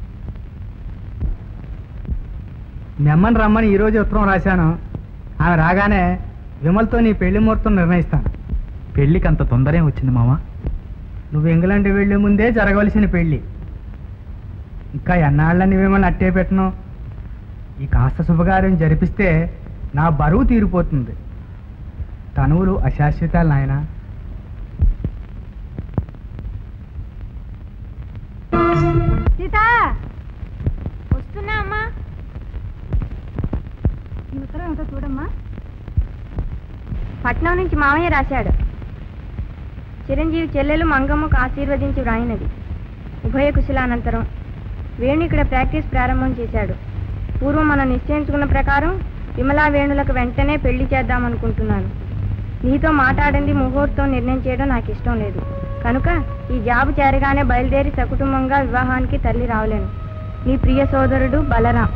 మీ అమ్మని రమ్మని ఈరోజు ఉత్తరం రాశాను ఆమె రాగానే విమల్తో నీ పెళ్లి ముహూర్తం నిర్ణయిస్తాను పెళ్ళికి అంత తొందరే వచ్చింది మామ నువ్వు ఇంగ్లాండ్ వెళ్ళే ముందే జరగవలసిన పెళ్లి ఇంకా ఎన్నాళ్ళని మిమ్మల్ని అట్టే పెట్టను ఈ కాస్త శుభకార్యం జరిపిస్తే నా బరువు తీరిపోతుంది తనువులు అశాశ్వతాలు నాయనా సీత వస్తున్నా అమ్మా ఈ ఉత్తరం ఏమిటో చూడమ్మా పట్నం నుంచి మామయ్య రాశాడు చిరంజీవి చెల్లెలు మంగమ్మకు ఆశీర్వదించి వ్రాయినది ఉభయ కుశలానంతరం వేణు ఇక్కడ ప్రాక్టీస్ ప్రారంభం చేశాడు పూర్వం మనం నిశ్చయించుకున్న ప్రకారం విమలా వేణులకు వెంటనే పెళ్లి చేద్దామనుకుంటున్నాను నీతో మాట్లాడింది ముహూర్తం నిర్ణయం చేయడం నాకు ఇష్టం లేదు కనుక ఈ జాబు చేరగానే బయలుదేరి సకుటుంబంగా వివాహానికి తల్లి రావలేను నీ ప్రియ సోదరుడు బలరాం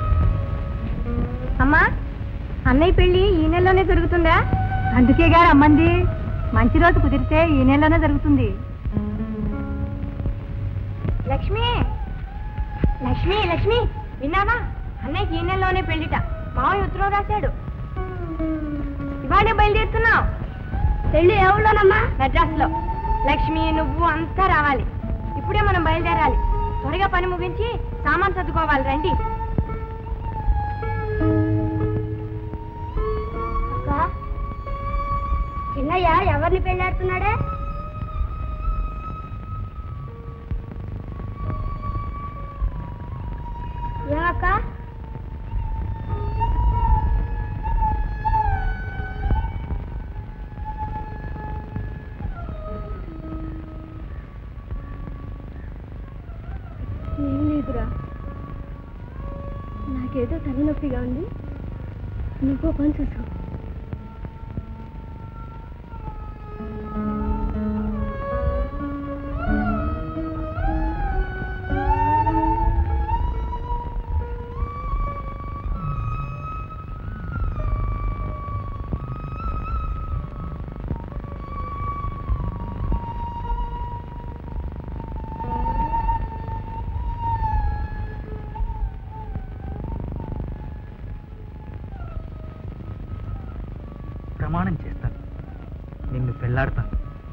అమ్మా అన్నయ్య పెళ్లి ఈ నెలలోనే జరుగుతుందా అందుకే గారు అమ్మంది మంచి రోజు కుదిరితే ఈ నెలలోనే జరుగుతుంది లక్ష్మి లక్ష్మి లక్ష్మి విన్నావా అన్నయ్యకి ఈ నెలలోనే పెళ్లిట మావయ్య ఉత్తరం రాశాడు ఇవాళే బయలుదేరుతున్నావు పెళ్లి ఏ ఊళ్ళోనమ్మా మెడ్రాస్లో లక్ష్మి నువ్వు అంతా రావాలి ఇప్పుడే మనం బయలుదేరాలి త్వరగా పని ముగించి సామాన్ సర్దుకోవాలి రండి అక్క చిన్నయ్య ఎవరిని పెళ్ళాడుతున్నాడే ఏమక్క ఏం లేదురా నాకేదో తలనొప్పిగా ఉంది నువ్వు పని చూసుకో ప్రమాణం చేస్తాను నిన్ను పెళ్లాడతాను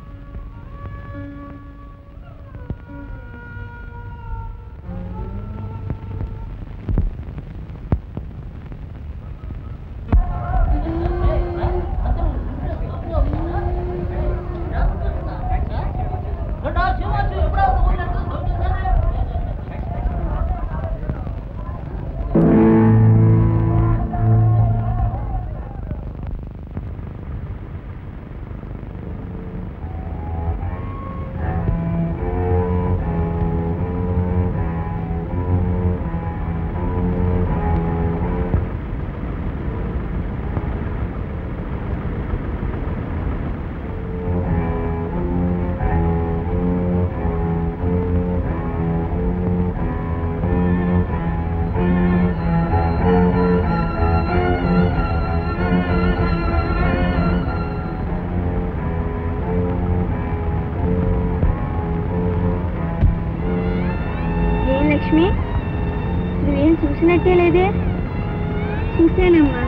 ఏం లక్ష్మి నువ్వేం చూసినట్టే లేదే చూశానమ్మా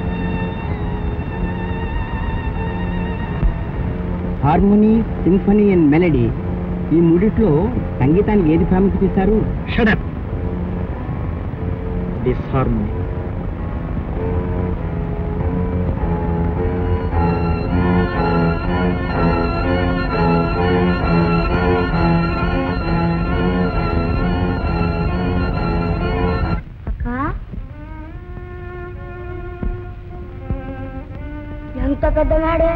హార్మోనీ సింఫనీ అండ్ మెలడీ ఈ మూడిట్లో సంగీతానికి ఏది ప్రాముఖ్యత ఇస్తారు షడప్ డిస్హార్మోని అక్క ఎంత పెద్ద మేడే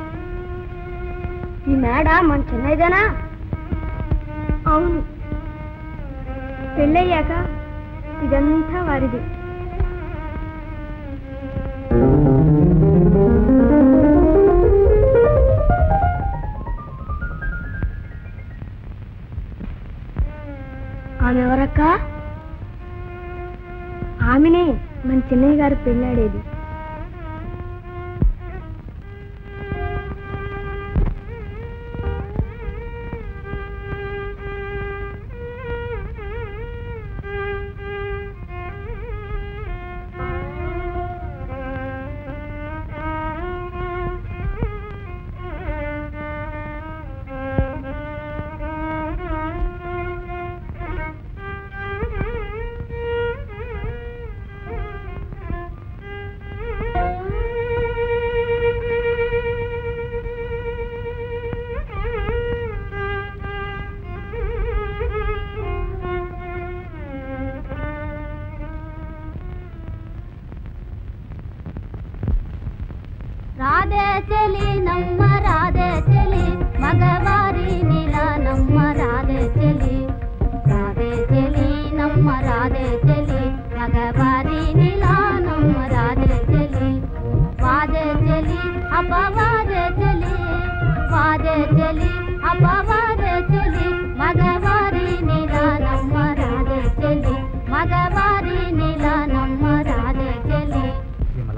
ఈ మేడ మన చెన్నైదేనా అవును పెళ్ళయ్యాక ఇదంతా వారిది ఆమె ఎవరక్క ఆమెనే మన చెన్నయ్య గారు పెళ్ళాడేది రాధే చెలి నమ్మ రాధే చెలి మగవారి నీల నమ్మ రాధే చెలి రాధే చెలి నమ్మ రాధే చెలి మగవారి నీల నమ్మ రాధే చెలి వాదే చెలి అపవాదే చెలి వాదే చెలి అపవాదే చెలి మగవారి నీల నమ్మ రాధే చెలి మగవారి నీల నమ్మ రాధే చెలి విమల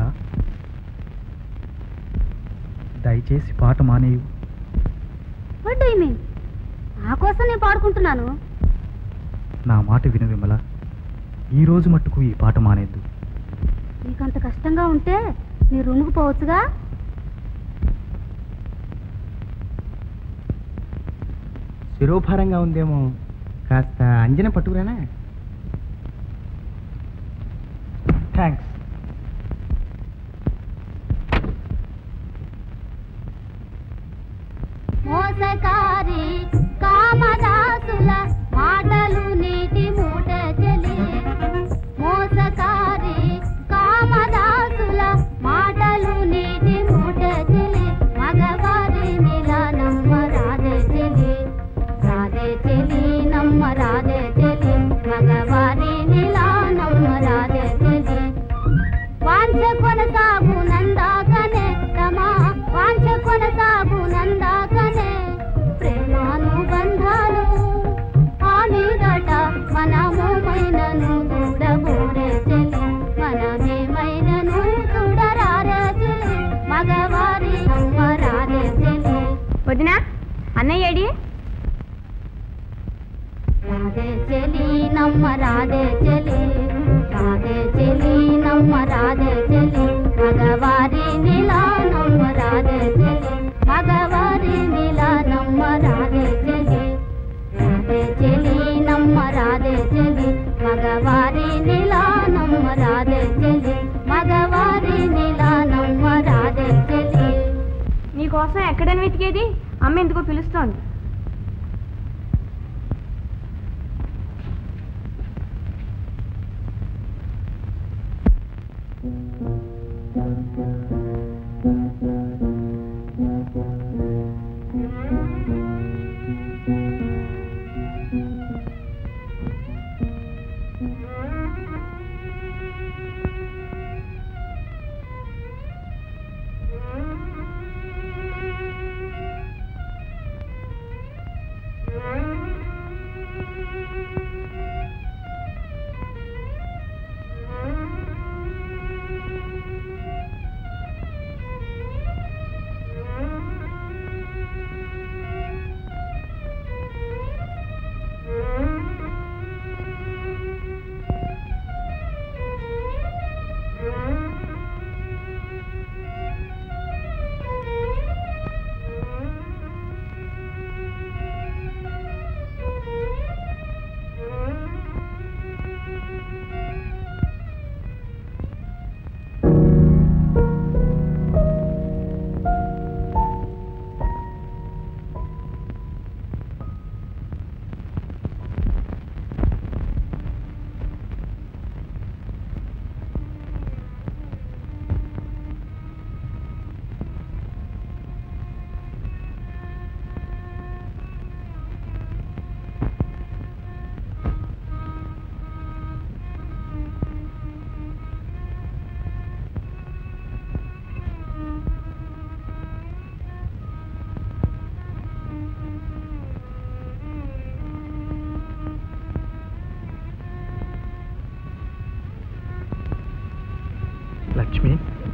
దయచేసి పాట మానేయు వాట్ డూ మీన్ నా కోసం నేను పాడుకుంటున్నాను నా మాట విను విమల ఈ రోజు మట్టుకు ఈ పాట మానేద్దు నీకంత కష్టంగా ఉంటే నీ రూమ్కి పోవచ్చుగా శిరోభారంగా ఉందేమో కాస్త అంజన పట్టుకురానా థ్యాంక్స్ మోసకారి కామదాసుల మాటలు నీటి మూట చెలి మోసకారి కామదాసుల మాటలు నీటి మూట చెలి మగవారి నిల నమ్మ రాధే చెలి రాధే చెలి నమ్మ రాధే చెలి మగవారి నిల నమ్మ రాధే చెలి వాంఛ కొనసాగు నందాకనే రమా వాంఛ కొనసాగు నందాకనే ప్రేమానుబంధాలు ఆ మీదట మనమేమైనను చూడబోరే చెలి మనమేమైనను చూడరారే చెలి మగవారి అమ్మ రారే చెలి వదినా అన్నయ్య ఏడి రాధే చెలి నమ్మ రాధే చెలి రాధే చెలి నమ్మ రాధే చెలి మగవారి నిలా నమ్మ నీకోసం ఎక్కడని వెతికేది అమ్మ ఎందుకో పిలుస్తోంది లక్ష్మి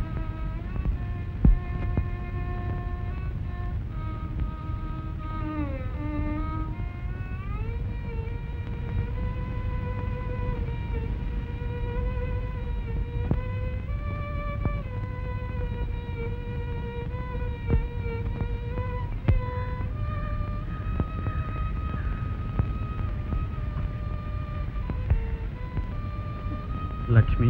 లక్ష్మి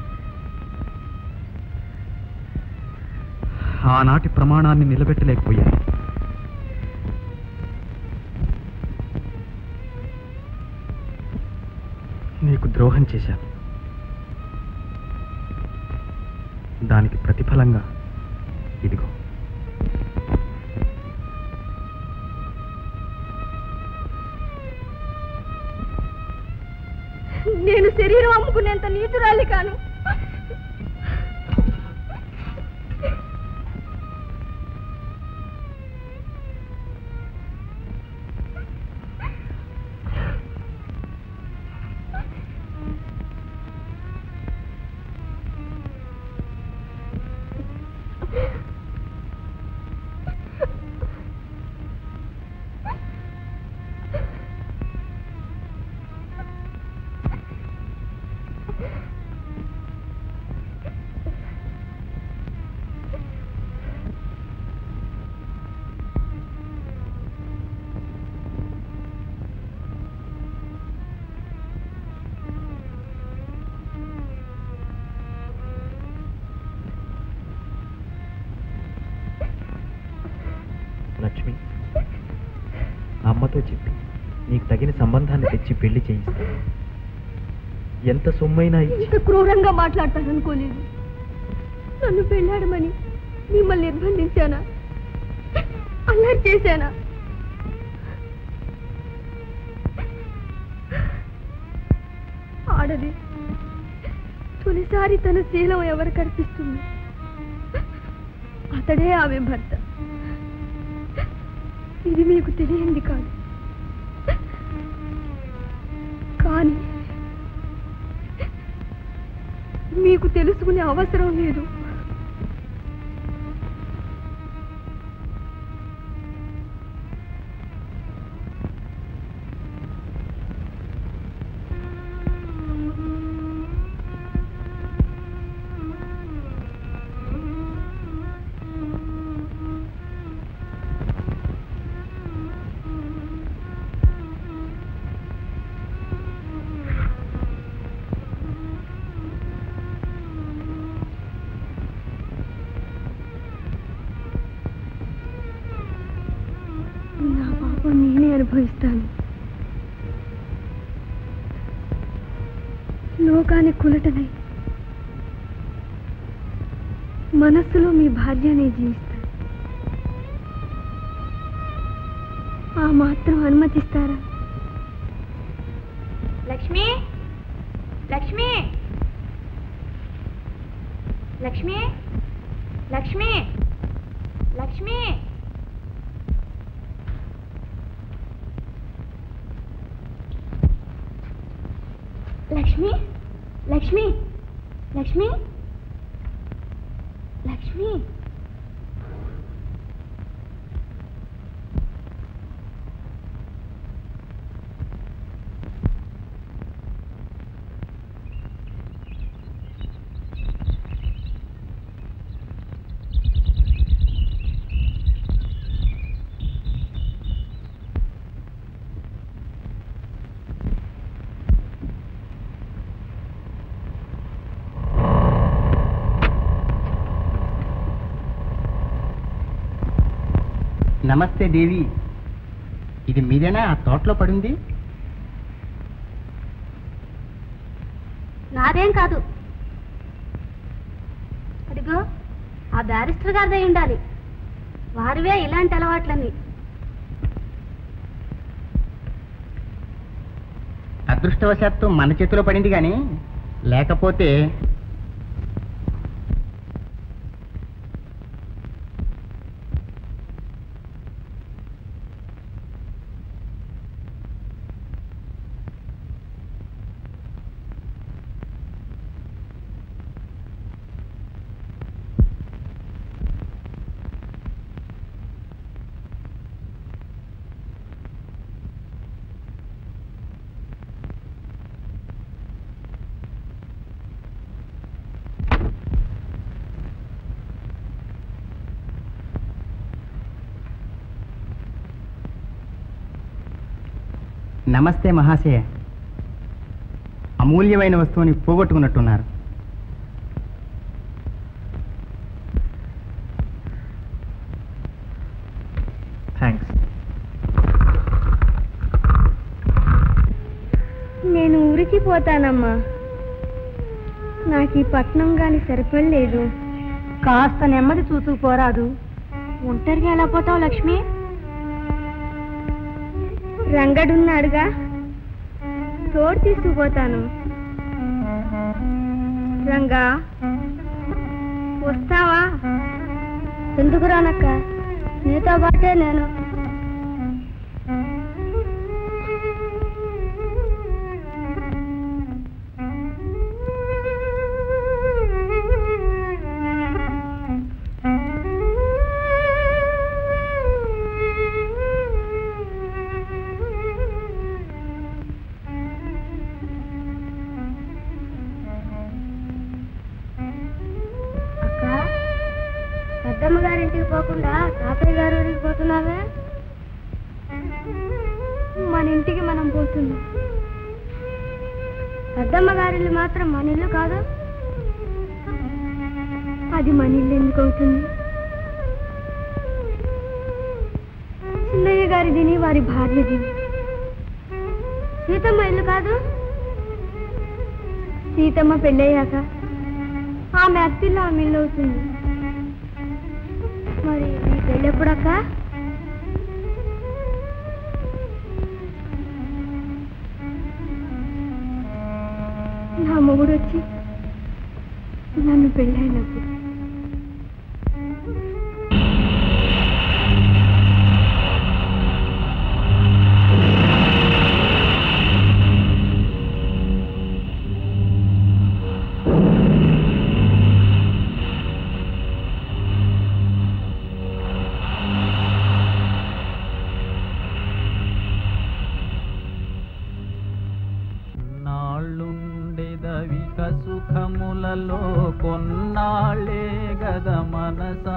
ఆనాటి ప్రమాణాన్ని నిలబెట్టలేకపోయాను నీకు ద్రోహం చేశాను దానికి ప్రతిఫలంగా ఇదిగో నేను శరీరం అమ్ముకునేంత నీతురాలి కాను లక్ష్మి అమ్మతో చెప్పి నీకు తగిన సంబంధాన్ని తెచ్చి పెళ్లి చేయిస్తా ఎంత సొమ్మైనా ఇచ్చి ఇంత క్రూరంగా మాట్లాడతాననుకోలేదు నన్ను పెళ్ళాడమని మిమ్మల్ని నిర్బంధించానా అల్లరి చేశానా ఆడది తొలిసారి తన శీలం ఎవరు కనిపిస్తుంది అతడే ఆమె భర్త ఇది మీకు తెలియంది కాదు కానీ మీకు తెలుసుకునే అవసరం లేదు పాపం నేనే అనుభవిస్తాను లోకానికి కులటనై మనస్సులో మీ భార్యనే జీవిస్తాను ఆ మాత్రం అనుమతిస్తారా లక్ష్మి లక్ష్మి లక్ష్మి లక్ష్మి లక్ష్మి లక్ష్మి లక్ష్మి లక్ష్మి లక్ష్మి నమస్తే దేవి ఇది మీరేనా ఆ తోటలో పడింది నాదేం కాదు అదిగో ఆ బ్యారిస్టర్ గారిదై ఉండాలి వారివే ఇలాంటి అలవాట్లని అదృష్టవశాత్తు మన చేతిలో పడింది కానీ లేకపోతే నమస్తే మహాశయ అమూల్యమైన వస్తువుని పోగొట్టుకున్నట్టున్నారు థ్యాంక్స్ నేను ఊరికి పోతానమ్మా నాకు ఈ పట్నం గాని సరిపడలేదు కాస్త నెమ్మది చూసుకుపోరాదు ఒంటరిగా ఎలా పోతావు లక్ష్మి రంగడున్నాడుగా తోడు తీసుకుపోతాను రంగా వస్తావా ఎందుకు రానక్క నీతో పాటే నేను అక్క పెద్దమ్మ గారింటికి పోకుండా తాతయ్య గారి ఊరికి పోతున్నావే మన ఇంటికి మనం పోతున్నాం పెద్దమ్మ గారిల్లు మాత్రం మన ఇల్లు కాదు అది మన ఇల్లు ఎందుకు అవుతుంది చిన్నయ్య గారిదిని వారి భార్యది సీతమ్మ ఇల్లు కాదు సీతమ్మ పెళ్ళయ్యాక ఆమె అత్తిల్లు ఆమె ఇల్లు అవుతుంది మరి నీ పెళ్ళెప్పుడక్క నా మొగుడు వచ్చి నన్ను పెళ్ళైనప్పుడు నాళ్ళుండెదవిక సుఖములలో కొన్నాళ్ళే గద మనసా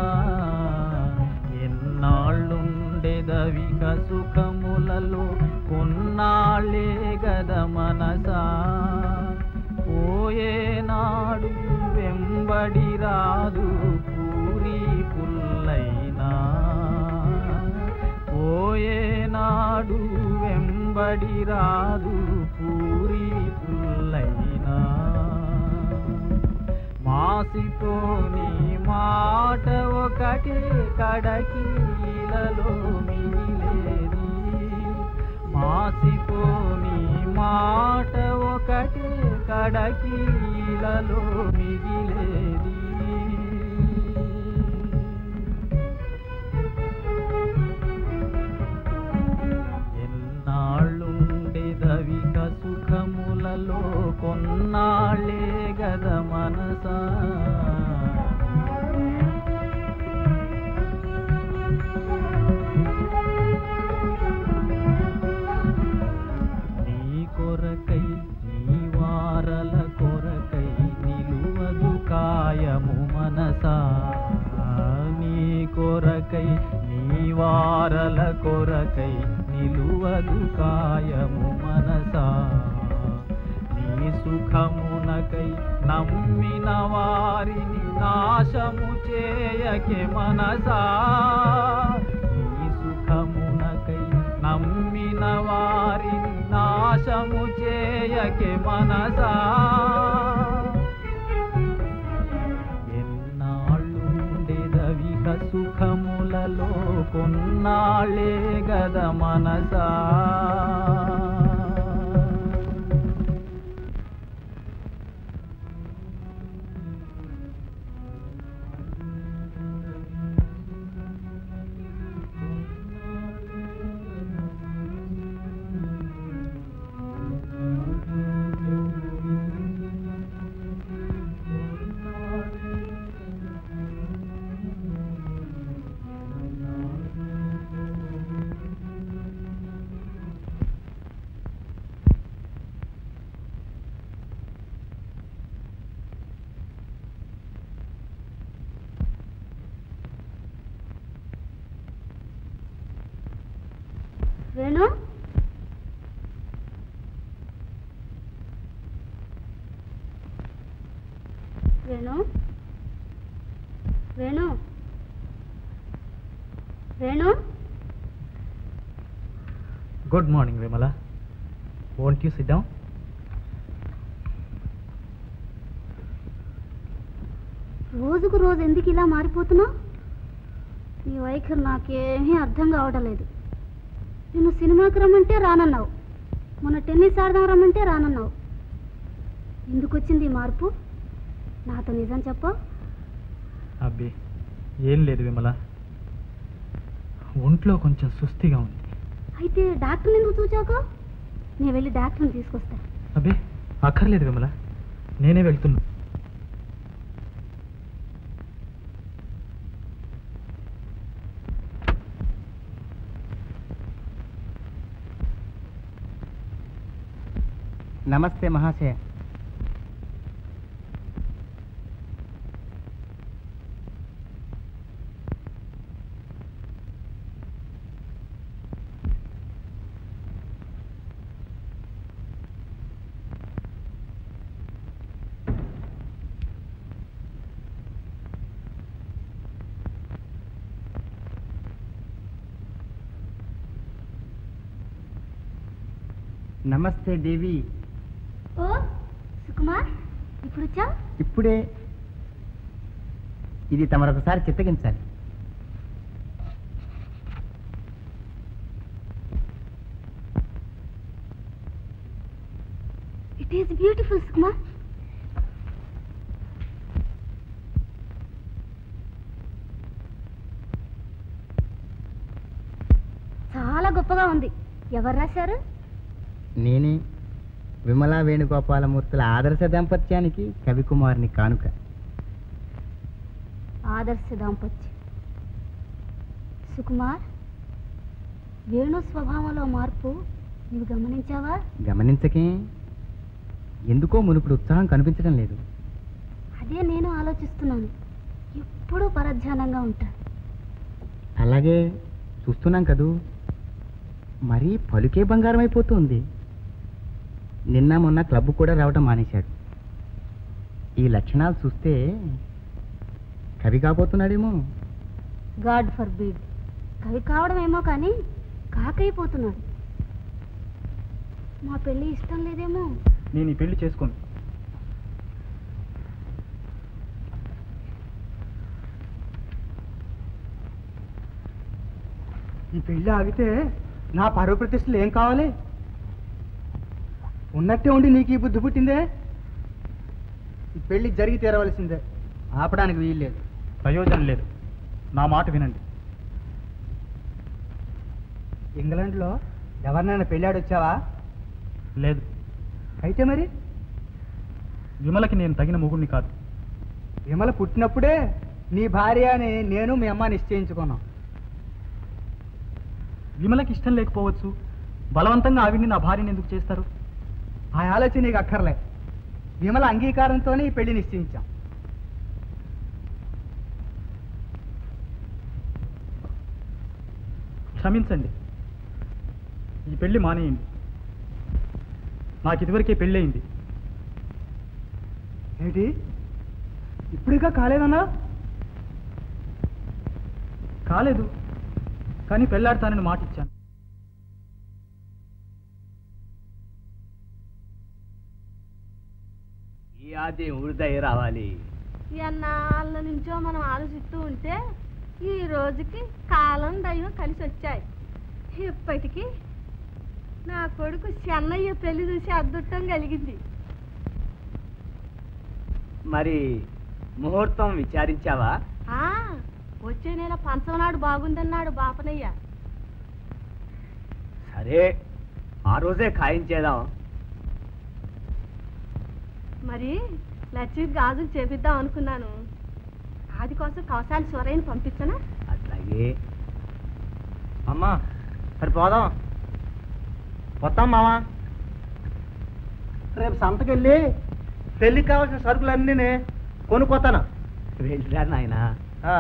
ఎన్నాళ్ళుండెదవిక సుఖములలో కొన్నాళ్ళే గద మనసా పోయేనాడు వెంబడి రాదు పూరి పుల్లైనా పోయేనాడు పడి రాదు పూరి పుల్లైనా మాసిపోని మాట ఒకటే కడకీలలో మిగిలేది మాసిపోని మాట ఒకటే కడకీలలో మిగిలేది ఎన్నాళ్ళుండెదవిక సుఖములలో కొన్నాళ్ళే గద మనసా నీ కొరకై నీ వారల కొరకై నిలువదు కాయము మనసా నీ కొరకై నీ వారల కొరకై నిలువదు కాయము మనసా నీ సుఖమునకై నమ్మిన వారిని నాశము చేయకే మనసా నీ సుఖమునకై నమ్మిన వారిని నాశము చేయకే మనసా ఎన్నాళ్ళుండెదవిక సుఖములలో కొన్నాళ్ళే గద మనసా Venu Venu Venu Venu good morning Vimala won't you sit down రోజుకు రోజు ఎందుకు ఇలా మారిపోతున్నావు నీ వైఖరి నాకేమీ అర్థం కావడం లేదు నిన్ను సినిమాకి రమ్మంటే రానన్నావు మొన్న టెన్నిస్ ఆడదాం రమ్మంటే రానన్నావు ఎందుకు వచ్చింది ఈ మార్పు నాతో నిజం చెప్పు అబ్బి ఏం లేదు విమల ఒంట్లో కొంచెం సుస్థిగా ఉంది అయితే డాక్టర్ని ఎందుకు చూచాక నేను వెళ్ళి డాక్టర్ని తీసుకొస్తా అబ్బే అక్కర్లేదు విమల నేనే వెళ్తున్నా నమస్తే మహాశయ నమస్తే దేవి ఓ సుకుమార్ ఇప్పుడు వచ్చా ఇప్పుడే ఇది తమరొకసారి చిత్తగించాలి ఇట్ ఈస్ బ్యూటిఫుల్ సుకుమార్ చాలా గొప్పగా ఉంది ఎవరు రాశారు నేనే విమలా వేణుగోపాలమూర్తుల ఆదర్శ దాంపత్యానికి కవికుమార్ని కానుక ఆదర్శ దాంపత్యం సుకుమార్ వేణు స్వభావంలో మార్పు నీవు గమనించావా గమనించకే ఎందుకో మునుపుడు ఉత్సాహం కనిపించడం లేదు అదే నేను ఆలోచిస్తున్నాను ఎప్పుడూ పరధ్యానంగా ఉంటాడు అలాగే చూస్తున్నాం కదూ మరీ పలుకే బంగారం అయిపోతుంది నిన్న మొన్న క్లబ్ కూడా రావటం మానేశాడు ఈ లక్షణాలు చూస్తే కవి కాబోతున్నాడేమో గాడ్ ఫర్ బీడ్ కవి కావడమేమో కానీ కాకైపోతున్నాడు మా పెళ్ళి ఇష్టం లేదేమో నేను ఈ పెళ్లి చేసుకోను ఈ పెళ్ళి ఆగితే నా పరువు ప్రతిష్టలు ఏం కావాలి ఉన్నట్టే ఉండి నీకు ఈ బుద్ధి పుట్టిందే ఈ పెళ్లి జరిగి తీరవలసిందే ఆపడానికి వీల్లేదు ప్రయోజనం లేదు నా మాట వినండి ఇంగ్లాండ్లో ఎవరినైనా పెళ్ళాడొచ్చావా లేదు అయితే మరి విమలకి నేను తగిన మొగుడిని కాదు విమల పుట్టినప్పుడే నీ భార్య అని నేను మీ అమ్మ నిశ్చయించుకున్నాం విమలకి ఇష్టం లేకపోవచ్చు బలవంతంగా ఆవిడ్ని నా భార్యని ఎందుకు చేస్తారు ఆ ఆలోచన నీకు అక్కర్లే విమల అంగీకారంతోనే ఈ పెళ్లి నిశ్చయించాం క్షమించండి ఈ పెళ్లి మానేయండి నాకు ఇదివరకే పెళ్ళయింది ఏంటి ఇప్పుడుగా కాలేదన్నా కాలేదు కానీ పెళ్ళాడతానని మాట ఇచ్చాను ఈ ఆది ఉరిదయ రావాలి ఎన్నాళ్ళ నుంచో మనం ఆలోచిస్తూ ఉంటే ఈ రోజుకి కాలం దైవం కలిసి వచ్చాయి ఇప్పటికి నా కొడుకు చెన్నయ్య పెళ్లి చూసి అద్భుతం కలిగింది మరి ముహూర్తం విచారించావా ఆ వచ్చే నెల పంచమనాడు బాగుందన్నాడు బాపనయ్య సరే ఆ రోజే ఖాయం చేద్దాం మరి లక్ష్మి గాజులు చేపిద్దాం అనుకున్నాను ఆది కోసం కవసాలు సొరైని పంపించనా అట్లాగే అమ్మా సరి పోదాం వస్తాం మావా రేపు సంతకెళ్ళి పెళ్ళికి కావాల్సిన సరుకులన్నీ కొనుక్కోతాను వెళ్ళిరా నాయనా ఆ.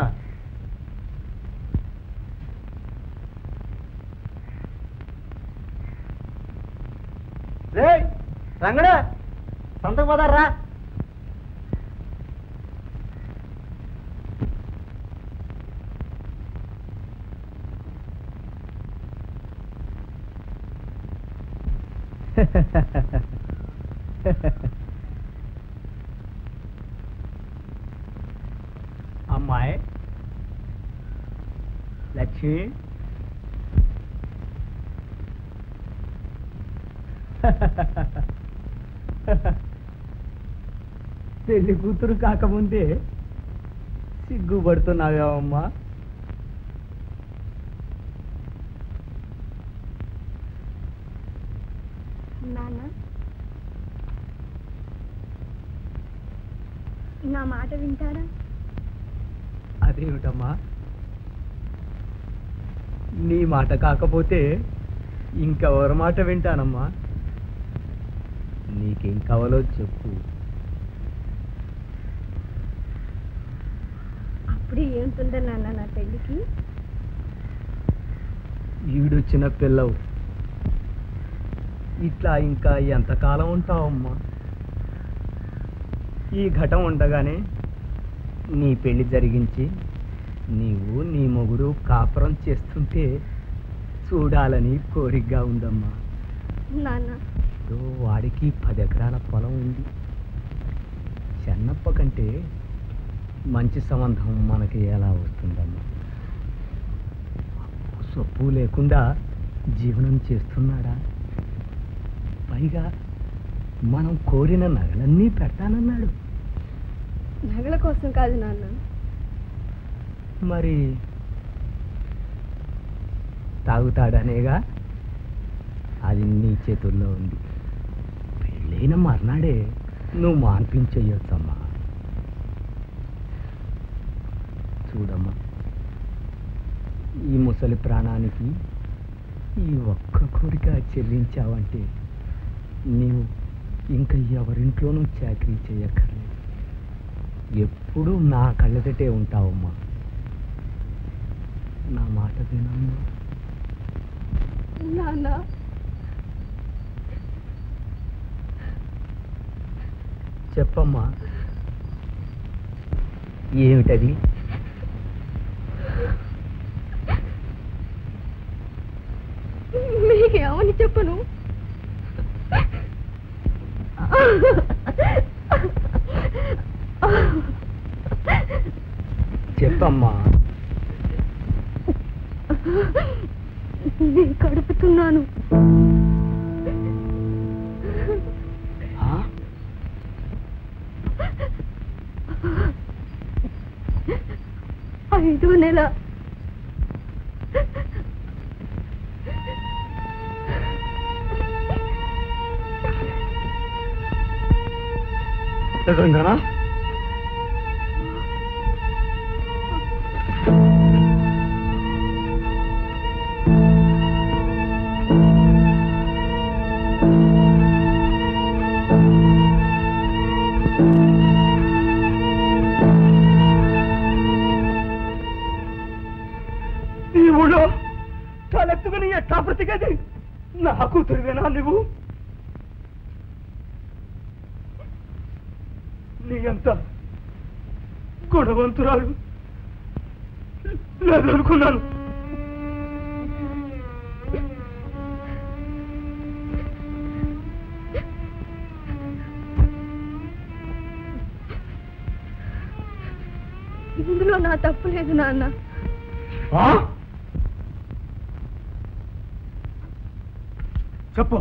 రేయ్ రంగడా సంతకు పోదారా అమ్మాయి లక్ష్మి పెళ్లి కూతురు కాకముందే సిగ్గుపడుతున్నావేమమ్మా నాన్న నా మాట వింటారా అదేమిటమ్మా నీ మాట కాకపోతే ఇంకెవరి మాట వింటానమ్మా నీకేం కావాలో చెప్పు అప్పుడు ఏముంటుందా నాన్న నా పెళ్ళికి ఈడొచ్చిన పిల్లవు ఇట్లా ఇంకా ఎంతకాలం ఉంటావమ్మా ఈ ఘటం ఉండగానే నీ పెళ్లి జరిగించి నీవు నీ మొగుడు కాపురం చేస్తుంటే చూడాలని కోరికగా ఉందమ్మా నాన్న ఏదో వాడికి పది ఎకరాల పొలం ఉంది చెన్నప్ప కంటే మంచి సంబంధం మనకి ఎలా వస్తుందమ్మా అప్పు సొప్పు లేకుండా జీవనం చేస్తున్నాడా పైగా మనం కోరిన నగలన్నీ పెట్టానన్నాడు నగల కోసం కాదు నాన్న మరి తాగుతాడనేగా అది నీ చేతుల్లో ఉంది పెళ్ళైన మర్నాడే నువ్వు మాన్పించేయొచ్చమ్మా చూడమ్మా ఈ ముసలి ప్రాణానికి ఈ ఒక్క కోరిక చెల్లించావంటే నీవు ఇంకా ఎవరింట్లోనూ చాకరీ చేయక్కర్లేదు ఎప్పుడూ నా కళ్ళెదటే ఉంటావమ్మా నా మాట వినమ్మా నాన్న చెప్పమ్మా ఏమిటది మీకేమని చెప్పను కడుపుతమ్మా నేను కడుపుతున్నాను ఐదో నెల నిజంగానా ఈ ఊళ్ళో తలెత్తుకుని ఎట్లా బ్రతికేది నా కూతురువేనా నువ్వు నీ అంత గుణవంతురాలు లేదనుకున్నాను ఇందులో నా తప్పు లేదు నాన్న ఆ? చెప్పు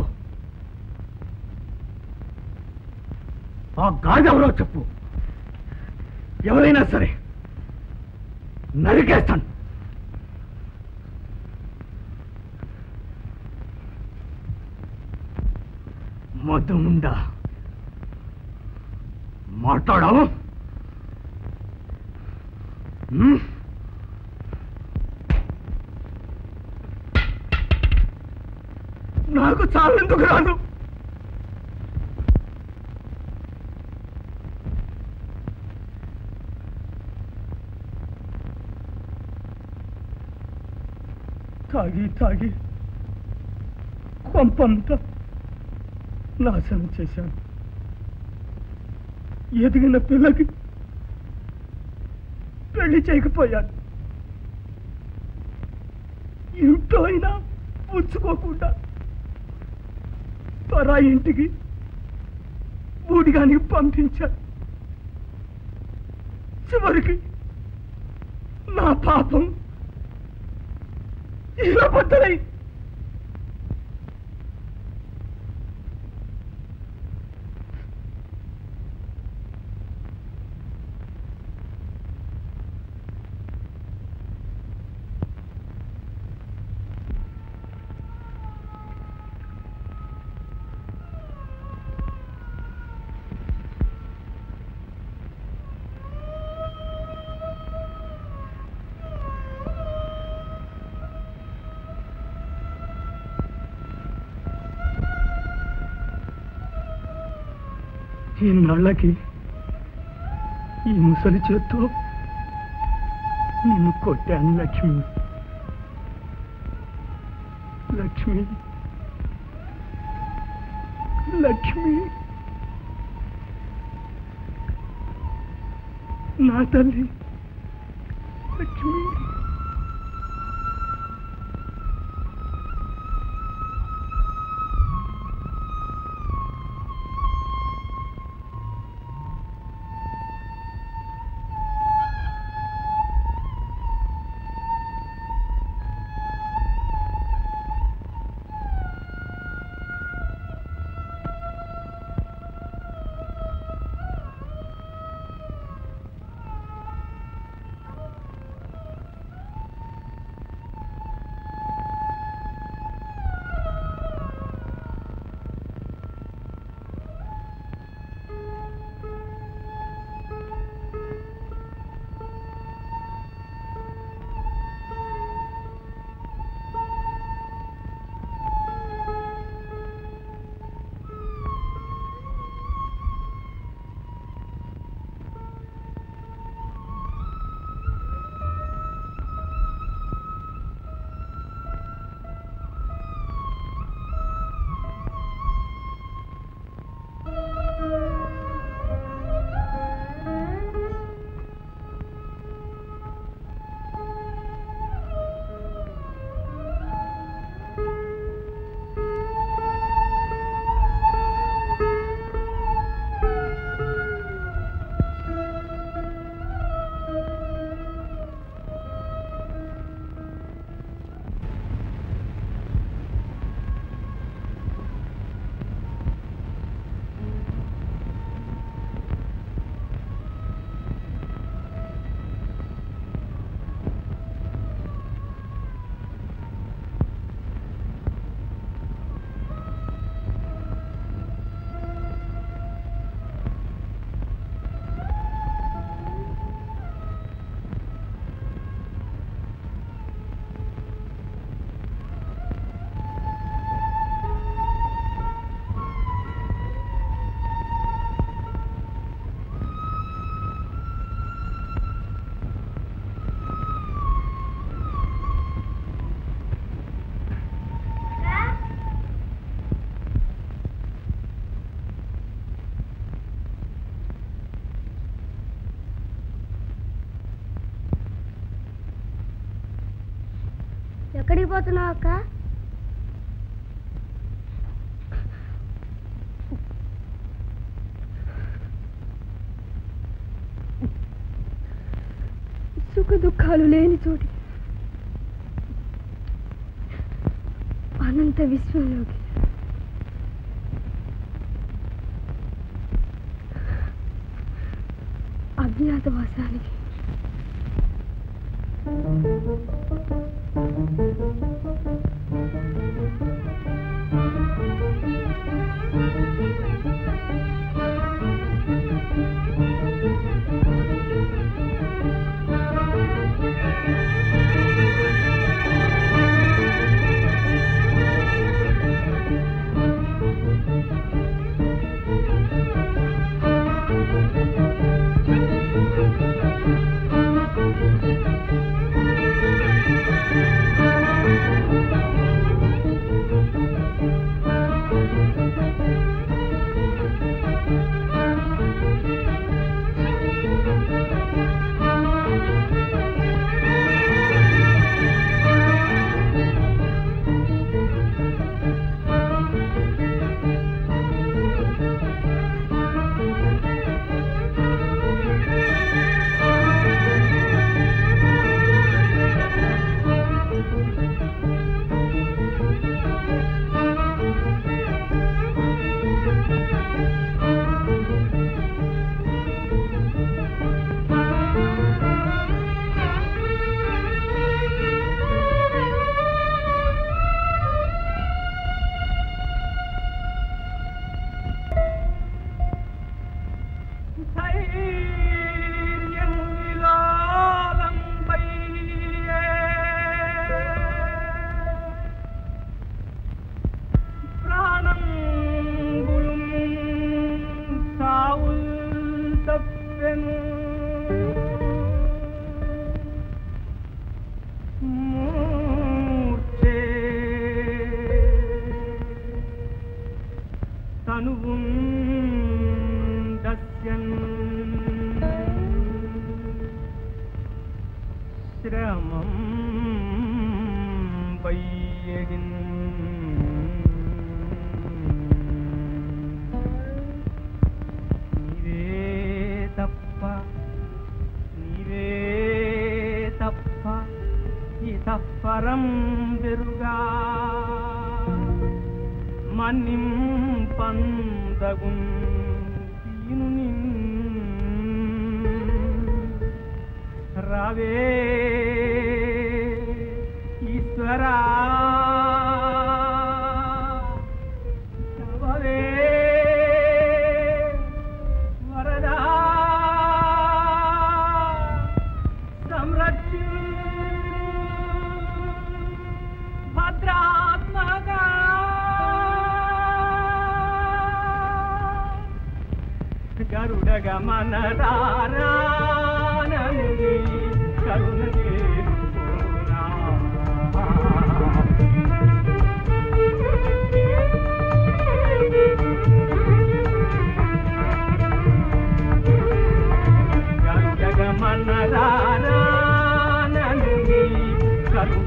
ఆ గాజెవరో చెప్పు ఎవరైనా సరే నరికేస్తాను మొద్దు ముందా మాట్లాడావు ఉమ్? నాకు చాలెందుకు రాదు తాగి తాగి కొంపంతా నాశనం చేశాను ఎదిగిన పిల్లకి పెళ్లి చేయకపోయాను ఇంట్లో అయినా ఉంచుకోకుండా పరా ఇంటికి బూడిగానికి పంపించాను చివరికి నా పాపం ఇలా బద్దలై ఈ నళ్ళకి ఈ ముసలి చేత్తో నిన్ను కొట్టాను లక్ష్మి లక్ష్మి లక్ష్మి నా తల్లి లక్ష్మి ఎక్కడికి పోతున్నావు అక్క సుఖ దుఃఖాలు లేని చోటి అనంత విశ్వంలోకి అజ్ఞాతవాసానికి తనువుం దస్యన్ శ్రమం వయ్యగిన్ నీవే తప్ప నీవే తప్ప ఇతపరం వెరుగా మన్నిం పందగుం దీనుని రావే ఈశ్వరా రవవే వరదా సంరక్షి భద్రాత్మగా గరుడ గమన రారానని కరుణ గరుడ గమన రారానని కరుణ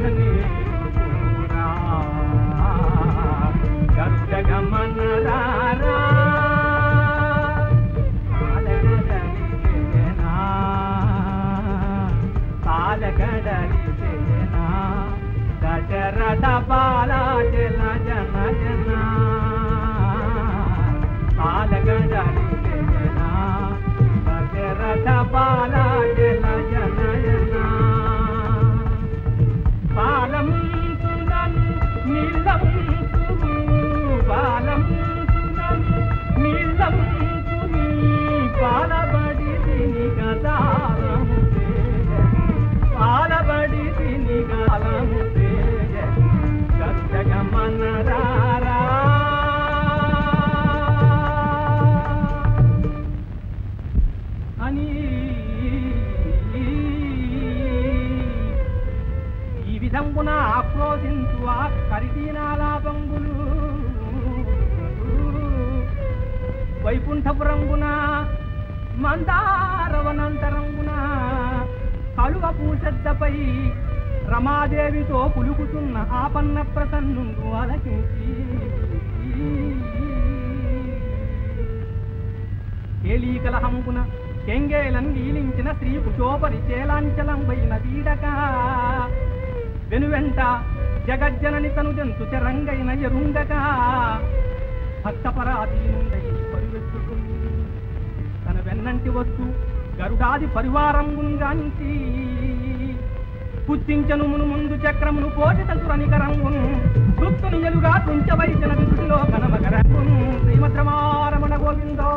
గరుడ గమన రారా పాలకడలిసేనా దశరథ బాల జన జన జన పాలకడలిసేనా దశరథ బాల జన జన జన పాలం సునన్ నీలం పాలం సునన్ నీలం సుని పాలబడి తిని గదారము పాలబడి తిని గాలము గద్దగమన రారా అని ఈ విధంగున ఆక్రోశించు ఆ కరిదీనాలాపంగులు వైకుంఠపురంగున మందారవనంతరంగున కలువ పూసద్దపై రమాదేవితో పులుకుతున్న ఆపన్న ప్రసన్నుండు అలకించి కేళీ కలహంపున కెంగేలం వీలించిన శ్రీ కుశోపరి చేలాంచలం వైన వీడక వెనువెంట జగజ్జనని తను జంతు చరంగైన ఎరుంగక భక్తపరాధీనుండై పరువెత్తుకు తన వెన్నంటి వస్తు గరుడాది పరివారం గుంగాంచి పుచ్చించను మును ముందు చక్రమును పోషిత సురనికరంగును దుత్తును ఎలుగా తుంచవైసిన విసుడిలో కనమకరంగును శ్రీమద్రమారమణ గోవిందో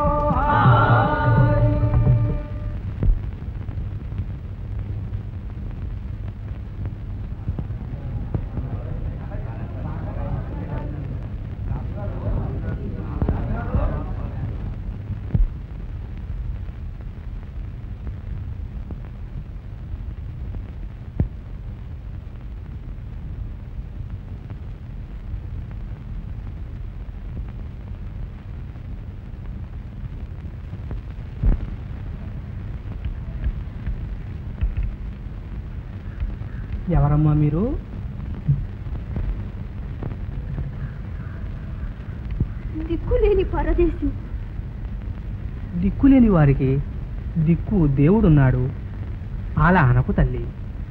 ఎవరమ్మా మీరు దిక్కులేని పరదేశి దిక్కులేని వారికి దిక్కు దేవుడున్నాడు అలా అనకు తల్లి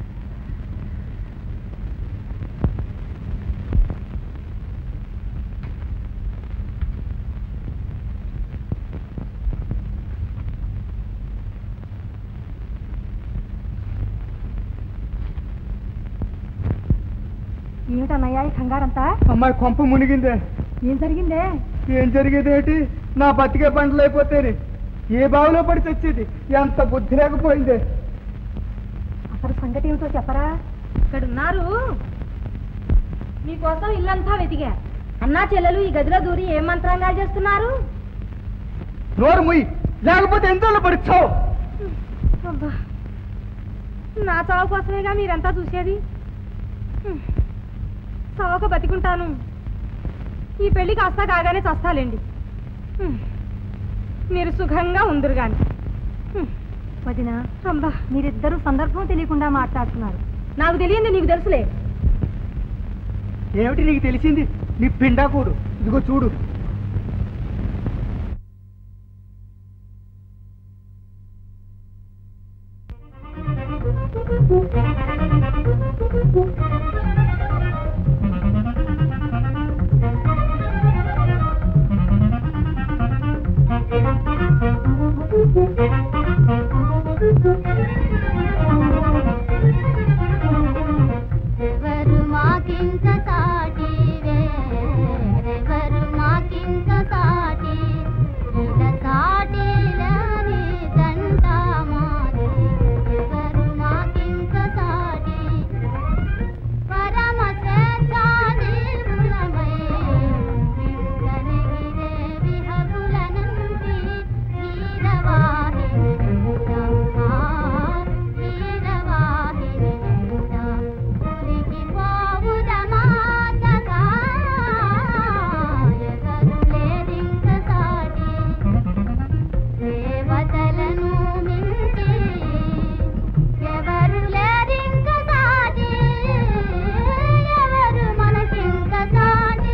ఏమిటన్నయ్యా ఈ కంగారంతా అమ్మాయి కొంప మునిగిందే ఏం జరిగిందే ఏం జరిగేది ఏంటి నా బతికే పంటలు అయిపోతేనే ఏ బావిలో పడి తెచ్చేది ఎంత బుద్ధి లేకపోయిందే అసలు సంగతి ఏమిటో చెప్పరా ఇక్కడ ఉన్నారు మీకోసం ఇల్లంతా వెతిగా అన్నా చెల్లెలు ఈ గదిలో దూరి ఏం మంత్రాంగాలు చేస్తున్నారు నోరు ముయ్యి లేకపోతే ఎంతో పడిచావు అబ్బా. నా చావు కోసమేగా మీరంతా చూసేది హ్మ్. చావక బతికుంటాను ఈ పెళ్లి కాస్త కాగానే చస్తాలేండి హ్మ్. మీరు సుఖంగా ఉందరు గాని హ్మ్. వదినా అబ్బా మీరిద్దరూ సందర్భం తెలియకుండా మాట్లాడుతున్నారు నాకు తెలియంది నీకు తెలుసులే ఏమిటి నీకు తెలిసింది నీ పిండాకూడు ఇదిగో చూడు ఎవరు మాకింక సాటి వేరెవరు మాకింక సాటి ఇక సాటిలని దండ మాది ఎవరు మాకింక సాటి పరమ స్వేచ్ఛాని మూలమై వింకనగిరే విహగులనంటి వీరవాహిని వెంటమ్మా వీరవాహిని వెంట ఉరికి పోవుదమాసగా ఎవరు లేరింక సాటి దేవతలను మించి ఎవరు లేరింక సాటి ఎవరు మనకింక సాటి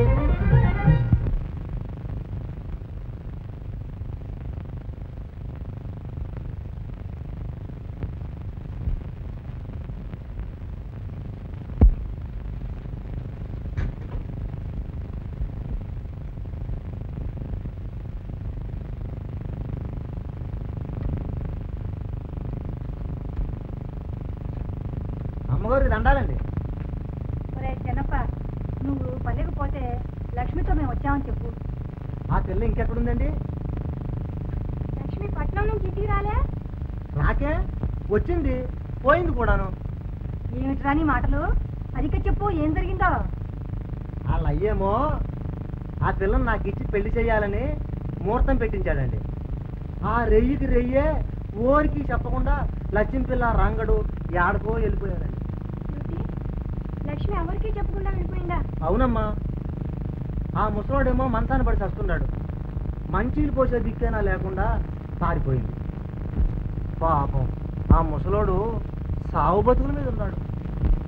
అమ్మగారు దండాలండి ఒరే చిన్నప్ప నువ్వు పల్లెకు పోతే లక్ష్మితో మేము వచ్చామని చెప్పు ఆ పిల్ల ఇంకెక్కడుందండి లక్ష్మి పట్నం నుంచి ఇంటికి రాలే నాకే వచ్చింది పోయింది కూడాను ఏమిట్రా నీ మాటలు అదిక చెప్పు ఏం జరిగిందో వాళ్ళ అయ్యేమో ఆ పిల్లని నాకు ఇచ్చి పెళ్లి చేయాలని ముహూర్తం పెట్టించాడండి ఆ రెయ్యికి రెయ్యే ఓరికి చెప్పకుండా లక్ష్మి పిల్ల రంగడు ఏడకో వెళ్ళిపోయాడండి ఏమిటి? లక్ష్మి ఎవరికీ చెప్పకుండా వెళ్ళిపోయిందా అవునమ్మా ఆ ముసలోడేమో మంచాన పడి చస్తున్నాడు మంచీలు పోసే దిక్కేనా లేకుండా పారిపోయింది పాపం ఆ ముసలోడు సావు బతుకుల మీద ఉన్నాడు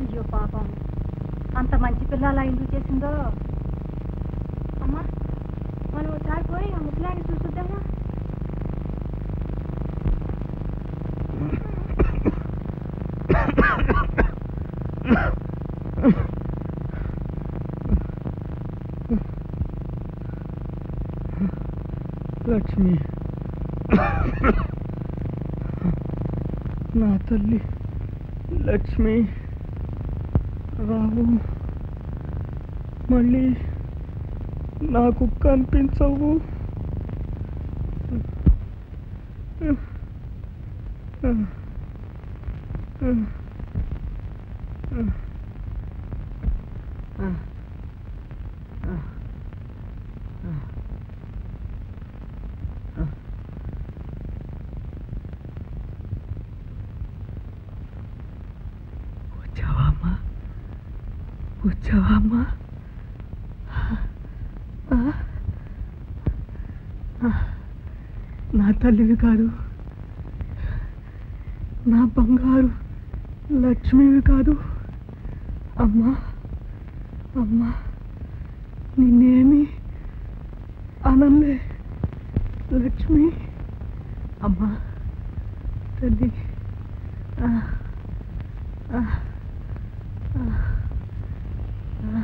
అయ్యో పాపం అంత మంచి పిల్ల అలా ఎందుకు చేసిందో అమ్మా మనం ఒకసారి పోయి ఆ ముసలాన్ని చూసుద్దామా లక్ష్మి నా తల్లి లక్ష్మి రావు మళ్ళీ నాకు కనిపించవు వచ్చావా అమ్మా వచ్చావా అమ్మా ఆ? ఆ. నా తల్లివి కాదు నా బంగారు లక్ష్మివి కాదు అమ్మా అమ్మా నిన్నేమి అనలే లక్ష్మి అమ్మా తల్లి ఆ, ఆ, ఆ, ఆ.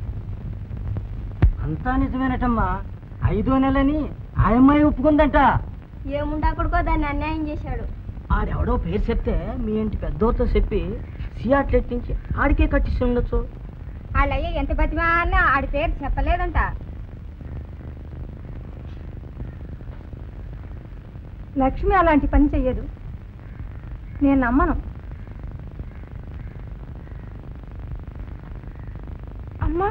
అంతా నిజమేనటమ్మా ఐదో నెలని ఆ అమ్మాయి ఒప్పుకుందంట ఏముండా కొడుకో దాన్ని అన్యాయం చేశాడు ఆడెవడో పేరు చెప్తే మీ ఇంటి పెద్దోతో చెప్పి సియాట్లు ఎట్టించి ఆడికే కట్టించి ఉండొచ్చు వాళ్ళయ్య ఎంత బతిమాలినా ఆడి పేరు చెప్పలేదంట లక్ష్మి అలాంటి పని చెయ్యదు నేను నమ్మను అమ్మా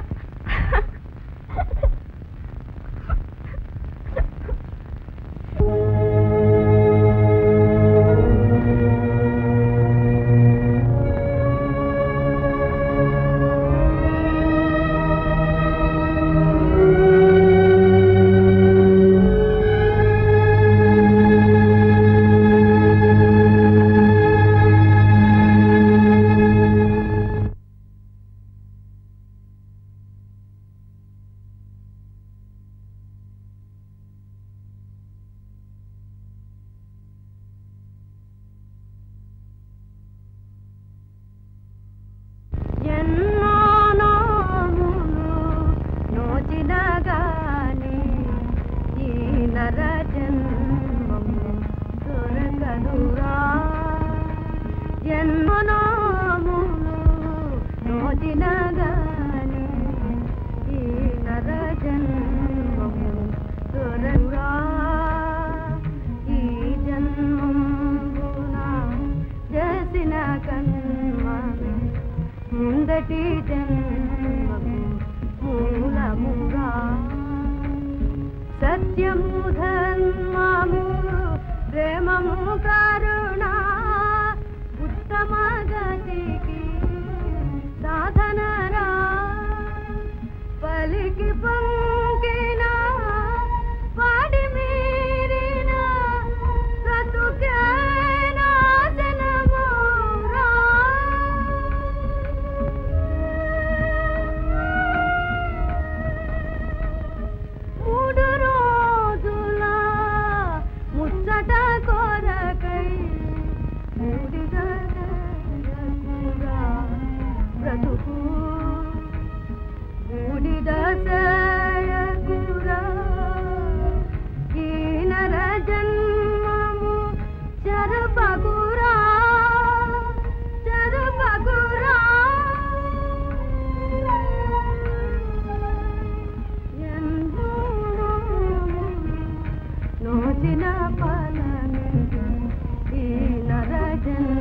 జన్మానాములు నోచినగాని ఈ నర జన్మము దొరకదురా జన్మనాములు నోచినగాని ఈ నర జన్మము దొరకురా ఈ జన్మంబున చేసిన కన్మమే ముందటి జన్మము మూలమురా సత్యము ధర్మము ప్రేమము కరుణ ఉత్తమ గతికి సాధనరా పలికి పొంగిన పాడి మీరిన బ్రతుకే నాశనమురా మూడు రోజుల ముచ్చట కొరకై మూడిద బ్రతుకు మూడిద సయకురా ఈ నర జన్మము చరపకురా చరపకురా నోచిన పలమే ఈ నరజన్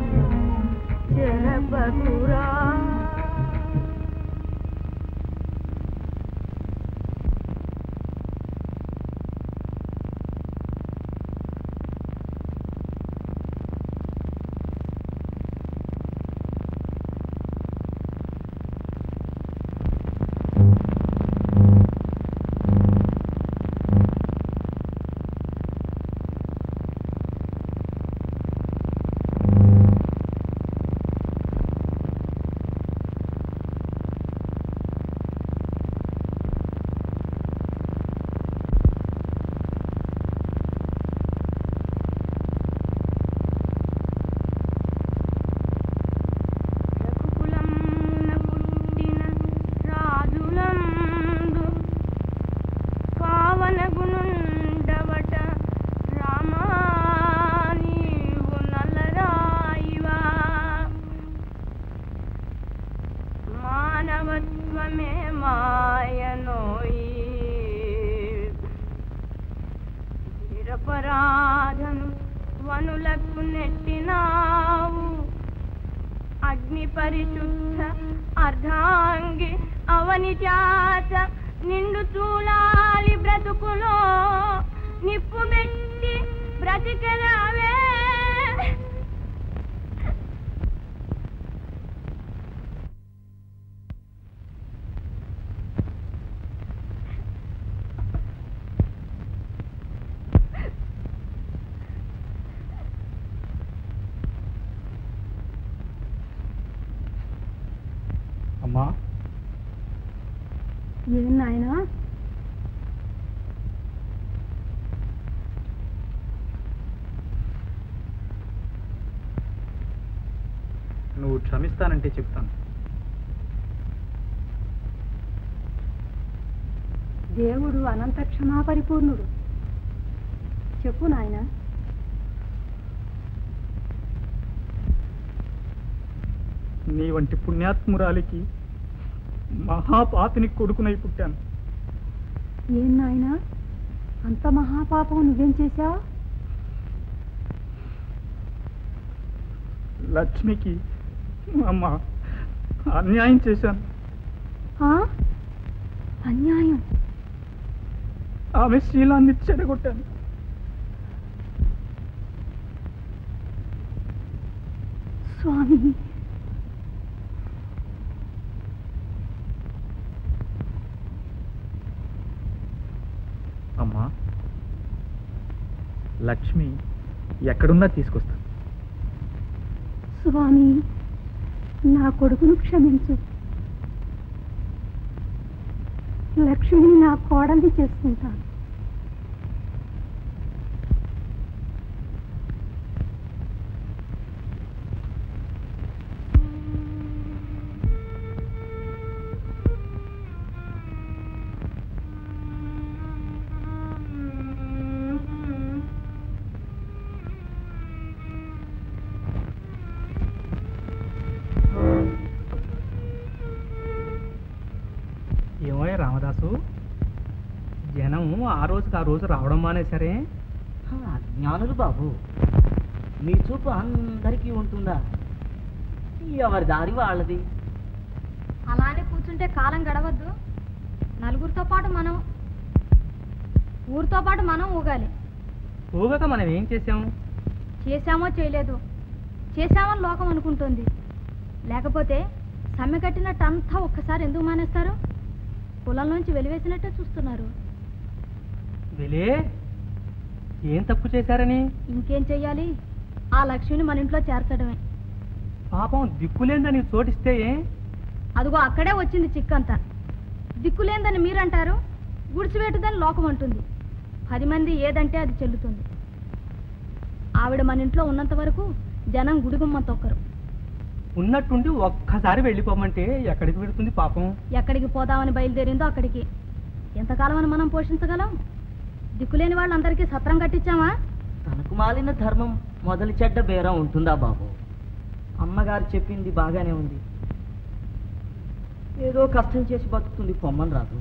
చెరపకురా కాలమే మాయనోయి నిరపరాధను వనులకు నెట్టినావు అగ్ని పరిశుద్ధ అర్ధాంగి అవని చాత నిండు చూలాలి బ్రతుకులో నిప్పు పెట్టి బ్రతికరావే అమ్మా ఏం నాయనా నువ్వు క్షమిస్తానంటే చెప్తాను దేవుడు అనంత క్షమాపరిపూర్ణుడు చెప్పు నాయనా నీ వంటి పుణ్యాత్మురాలికి మహాపాతిని కొడుకునై పుట్టాను ఏం నాయనా అంత మహాపాపం నువ్వేం చేశావు లక్ష్మికి అమ్మ అన్యాయం చేశాను అన్యాయం ఆమె శీలాన్ని చెడగొట్టాను స్వామి అమ్మా లక్ష్మి ఎక్కడున్నా తీసుకొస్తాను స్వామి నా కొడుకును క్షమించు లక్ష్మిని నా కోడల్ని చేసుకుంటాను ఏమోయ్ రామదాసు జనం ఆ రోజుకి ఆ రోజు రావడం మానేసరే జ్ఞానులు బాబు మీ చూపు అందరికీ ఉంటుందా ఎవరి దారి వాళ్ళది అలానే కూర్చుంటే కాలం గడవద్దు నలుగురితో పాటు మనం ఊరితో పాటు మనం ఊగాలి ఊగక మనం ఏం చేసాం చేశామో చేయలేదు చేశామని లోకం అనుకుంటుంది లేకపోతే సమ్మె కట్టినట్టు అంతా ఒక్కసారి ఎందుకు మానేస్తారు పొలంలోంచి వెలివేసినట్టే చూస్తున్నారు వెలే ఏం తప్పు చేశారని ఇంకేం చెయ్యాలి ఆ లక్ష్మిని మన ఇంట్లో చేర్చడమే పాపం దిక్కులేందని చోటిస్తే ఏ? అదిగో అక్కడే వచ్చింది చిక్కంతా దిక్కులేందని మీరంటారు గుడిసివేటుదని లోకం అంటుంది పది మంది ఏదంటే అది చెల్లుతుంది ఆవిడ మన ఇంట్లో ఉన్నంత వరకు జనం గుడిగుమ్మ తొక్కరు ఉన్నట్టుండి ఒక్కసారి వెళ్ళిపోమంటే ఎక్కడికి వెళుతుంది పాపం ఎక్కడికి పోదామని బయలుదేరిందో అక్కడికి ఎంతకాలం అని మనం పోషించగలం దిక్కులేని వాళ్ళందరికీ సత్రం కట్టించామా తనకు మాలిన ధర్మం మొదలు చెడ్డ బేరం ఉంటుందా బాబు అమ్మగారు చెప్పింది బాగానే ఉంది ఏదో కష్టం చేసి బతుకుతుంది పొమ్మని రాదు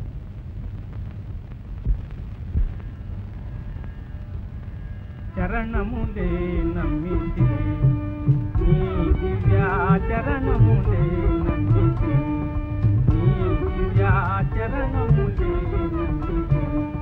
చరణములే నమ్మితే నీ దివ్యాచరణములే నమ్మితే నీ దివ్యాచరణములే నమ్మితే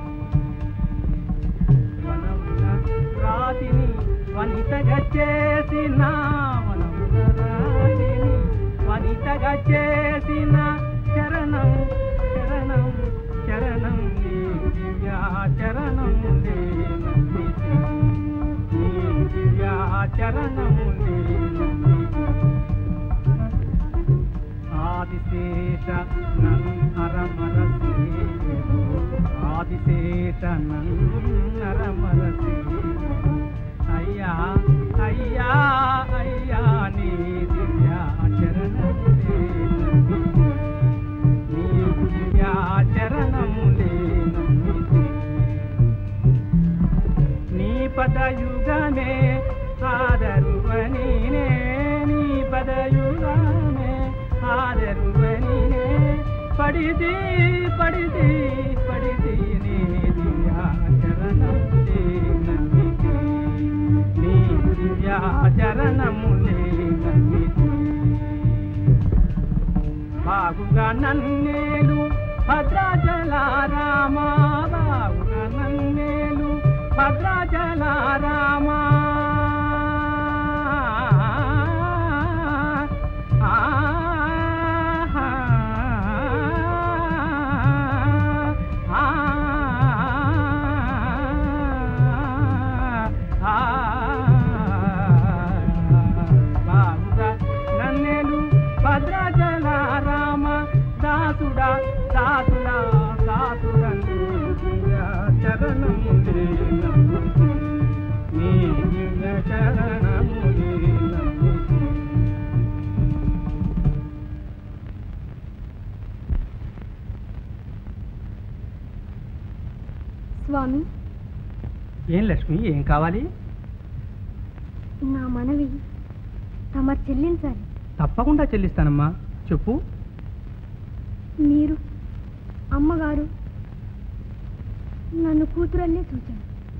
వనమున రాతిని వనితగా చేసిన వనమున రాతిని వనితగా చేసిన చరణం చరణం చరణం నీ దివ్యాచరణములే నమ్మితే నీ దివ్యాచరణములే ఆదిశేష నరమరసే ఆదిశేష నరమరసే అయ్యా అయ్యా అయ్యా నీ దివ్యాచరణములే నమ్మితే నీ దివ్యాచరణములే నమ్మితే నీ పదయుగమే ఆదరువనినే నీ పదయుగమే ఆదరువనినే పడిది పడిది పడిది నీ దివ్యాచరణములే నమ్మితి నీ దివ్యాచరణములే నమ్మితి బాగుగా నన్నేలు భద్రాచలారామా బాగుగా నన్నేలు భద్రాచలారామా బాగుగా నన్నేలు భద్రాచల రామ దాసుడా దాసుడా దాసుడందు చరణములే నమ్ముతి నీ దివ్య చరణములే నమ్ముతి స్వామి ఏం లక్ష్మి ఏం కావాలి నా మనవి తమరు చెల్లించాలి తప్పకుండా చెల్లిస్తానమ్మా చెప్పు మీరు అమ్మగారు నన్ను కూతురల్లే చూచారు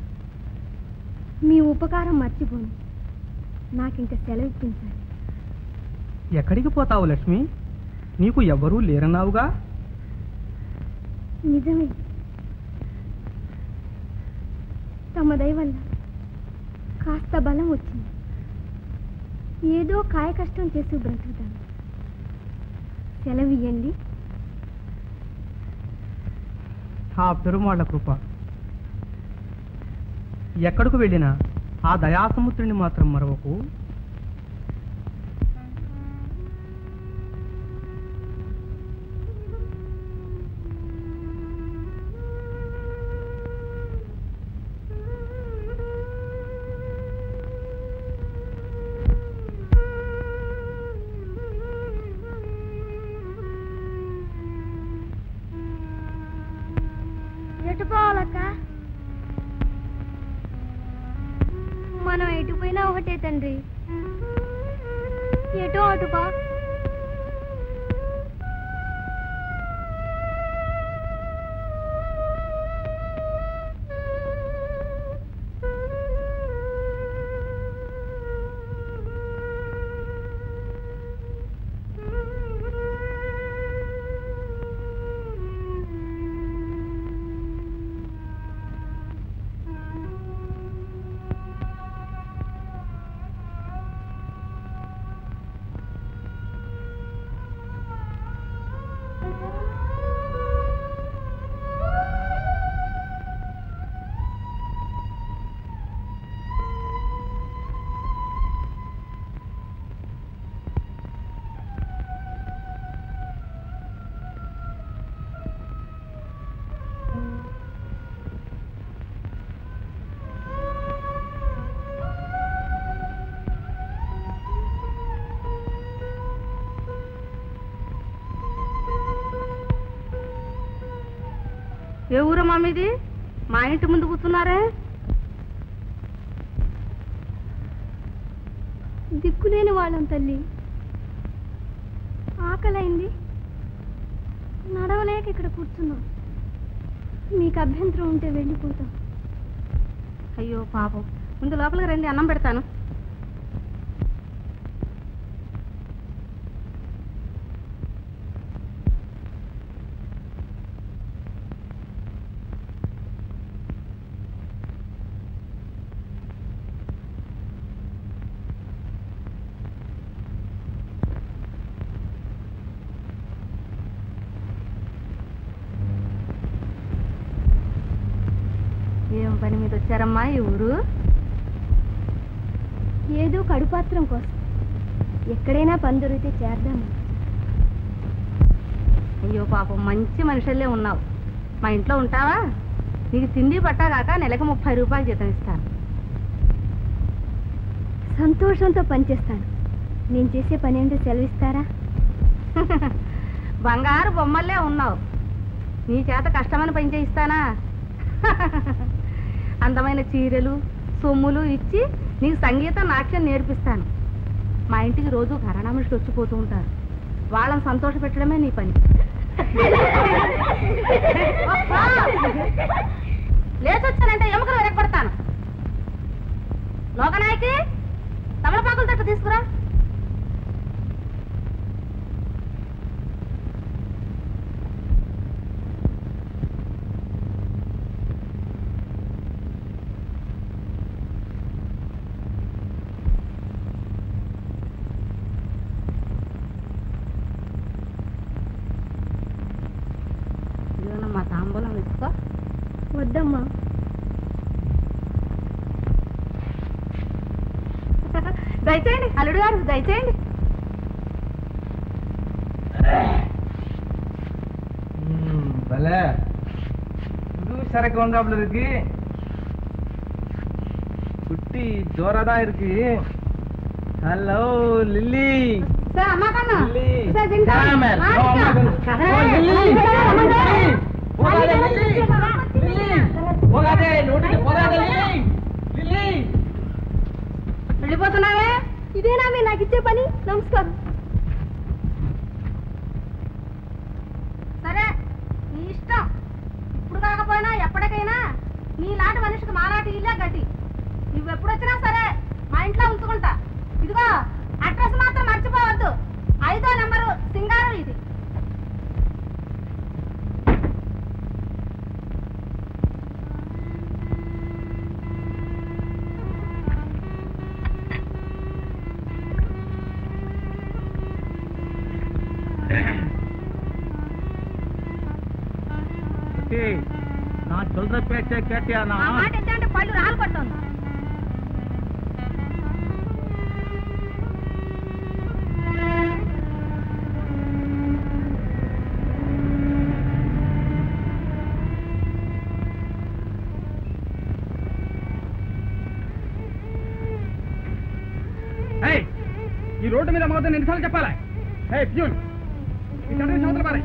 మీ ఉపకారం మర్చిపోను నాకింక సెలవు ఇప్పించాలి ఎక్కడికి పోతావు లక్ష్మి నీకు ఎవ్వరూ లేరన్నావుగా నిజమే తమ దయ వల్ల కాస్త బలం వచ్చింది ఏదో కాయ కష్టం చేసి బ్రతుకుతాను సెలవు ఇయ్యండి ఆ పెరుమాళ్ళ కృప ఎక్కడికి వెళ్ళినా ఆ దయాసముద్రుని మాత్రం మరొకకు ఎటు పోవాలక్క మనం ఎటు పోయినా ఒకటే తండ్రి ఎటు అటుపా ఏ ఊరమ్మా మీది మా ఇంటి ముందు కూర్చున్నారే దిక్కులేని వాళ్ళం తల్లి ఆకలైంది నడవలేక ఇక్కడ కూర్చున్నాం మీకు అభ్యంతరం ఉంటే వెళ్ళిపోతాం అయ్యో పాపం ముందు లోపలికి రండి అన్నం పెడతాను ఏం పని మీద వచ్చారమ్మా ఈ ఊరు ఏదో కడుపాత్రం కోసం ఎక్కడైనా పని దొరికితే చేద్దాము అయ్యో పాపం మంచి మనుషుల్లే ఉన్నావు మా ఇంట్లో ఉంటావా నీకు తిండి పట్టాగాక నెలకు ముప్పై రూపాయలు జీతం ఇస్తాను సంతోషంతో పనిచేస్తాను నేను చేసే పని ఏంటో సెలవిస్తారా బంగారు బొమ్మల్లే ఉన్నావు నీ చేత కష్టమని పని చేయిస్తానా అందమైన చీరలు సొమ్ములు ఇచ్చి నీకు సంగీతం నాట్యం నేర్పిస్తాను మా ఇంటికి రోజు ఘరానా మనుషులు వచ్చిపోతూ ఉంటారు వాళ్ళని సంతోష పెట్టడమే నీ పని లేచొచ్చానంటే ఎముకలు వెనక్కొడతాను లోకనాయకి తమలపాకుల తట్టు తీసుకురా ఇదిగోనమ్మా తాంబూలం తీసుకో వద్దమ్మా దయచేయండి అల్లుడు గారు దయచేయండి பலே புது சரக்கு வந்தாப்புல இருக்கு குட்டி ஜோரா தான் இருக்கு ஹலோ லில்லி సార్ అమ్మా కన్నా లిల్లీ. సార్ తింటా రామర్, ఆ, రామర్. కదరా. ఓ, లిల్లీ. అమ్మా, లిల్లీ. పోగాదే, అమ్మా, లిల్లీ. లిల్లీ. పోగాదే, నోటికి పోగాదే, లిల్లీ. లిల్లీ. వెళ్ళిపోతున్నావే ఇదేనా మీరు నాకు ఇచ్చే పని నమస్కారం సరే నీ ఇష్టం ఇప్పుడు కాకపోయినా ఎప్పటికైనా నీలాంటి మనిషికి మాలాంటి ఇల్లే గట్టి నువ్వు ఎప్పుడు వచ్చినా సరే మా ఇంట్లో ఉంచుకుంటా ఇదిగో అడ్రస్ మాత్రం మర్చిపోవద్దు ఐదో నెంబరు సింగారం ఇది ஏய், நான் சொல்ற பேச்ச கேட்டியானா ఆ మాట ఎత్తంటే పళ్ళు రాలు పడుతుంది ఏయ్, ఈ రోడ్డు మీద మొదలు ఎన్నిసార్లు చెప్పాలా హే ప్యూన్ ఈ చదువు చదువులు పారాయి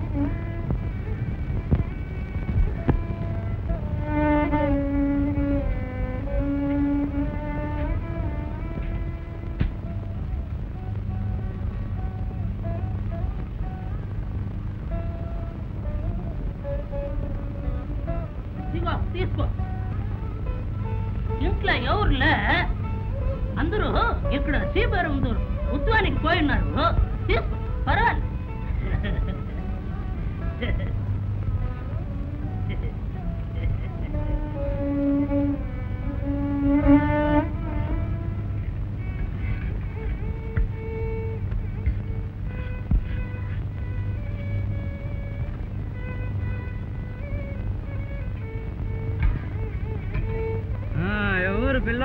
ఇదిగో తీసుకో ఇంట్లో ఎవరులే అందరూ ఇక్కడ శ్రీపురం దూరం ఉత్సవానికి పోయి ఉన్నారు తీసుకో పర్వాలేదు ఎవరు పిల్ల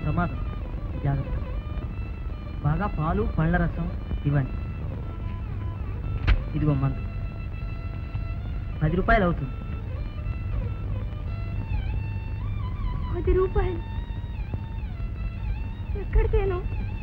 ప్రమాదం జాగ్రత్త బాగా పాలు పళ్ళ రసం ఇవ్వండి ఇదిగో మందు పది రూపాయలు అవుతుంది పది రూపాయలు ఎక్కడికేను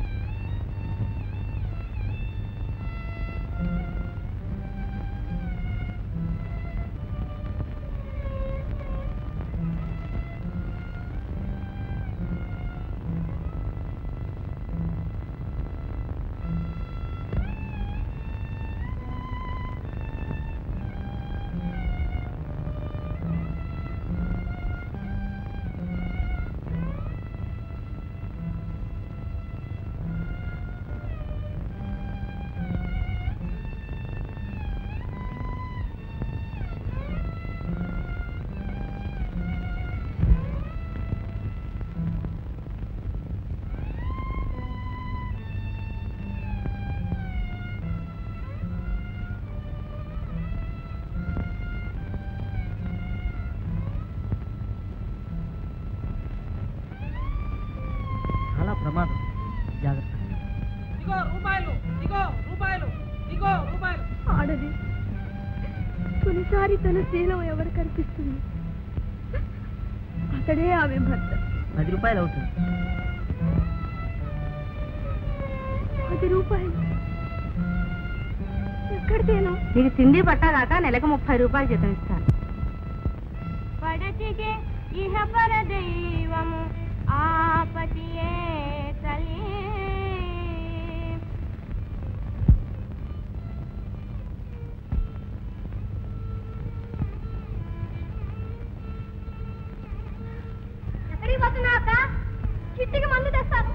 చాలా ప్రమాదం జాగ్రత్త ఇగో రూపాయలు ఇగో రూపాయలు ఇగో రూపాయలు ఆడది తొలిసారి తన శీలం ఎవరు కనిపిస్తుంది అతడే ఆమె భర్త పది రూపాయలు అవుతుంది పది రూపాయలు ఎక్కడికేను నీకు తిండి పట్టగాక నెలకు ముప్పై రూపాయలు జీతం ఇస్తాను పడచిగే ఇహ పర దైవము ఆపతియే తల్లి ఎక్కడికి పోతున్నా అక్క చిట్టికి మందు తెస్తాను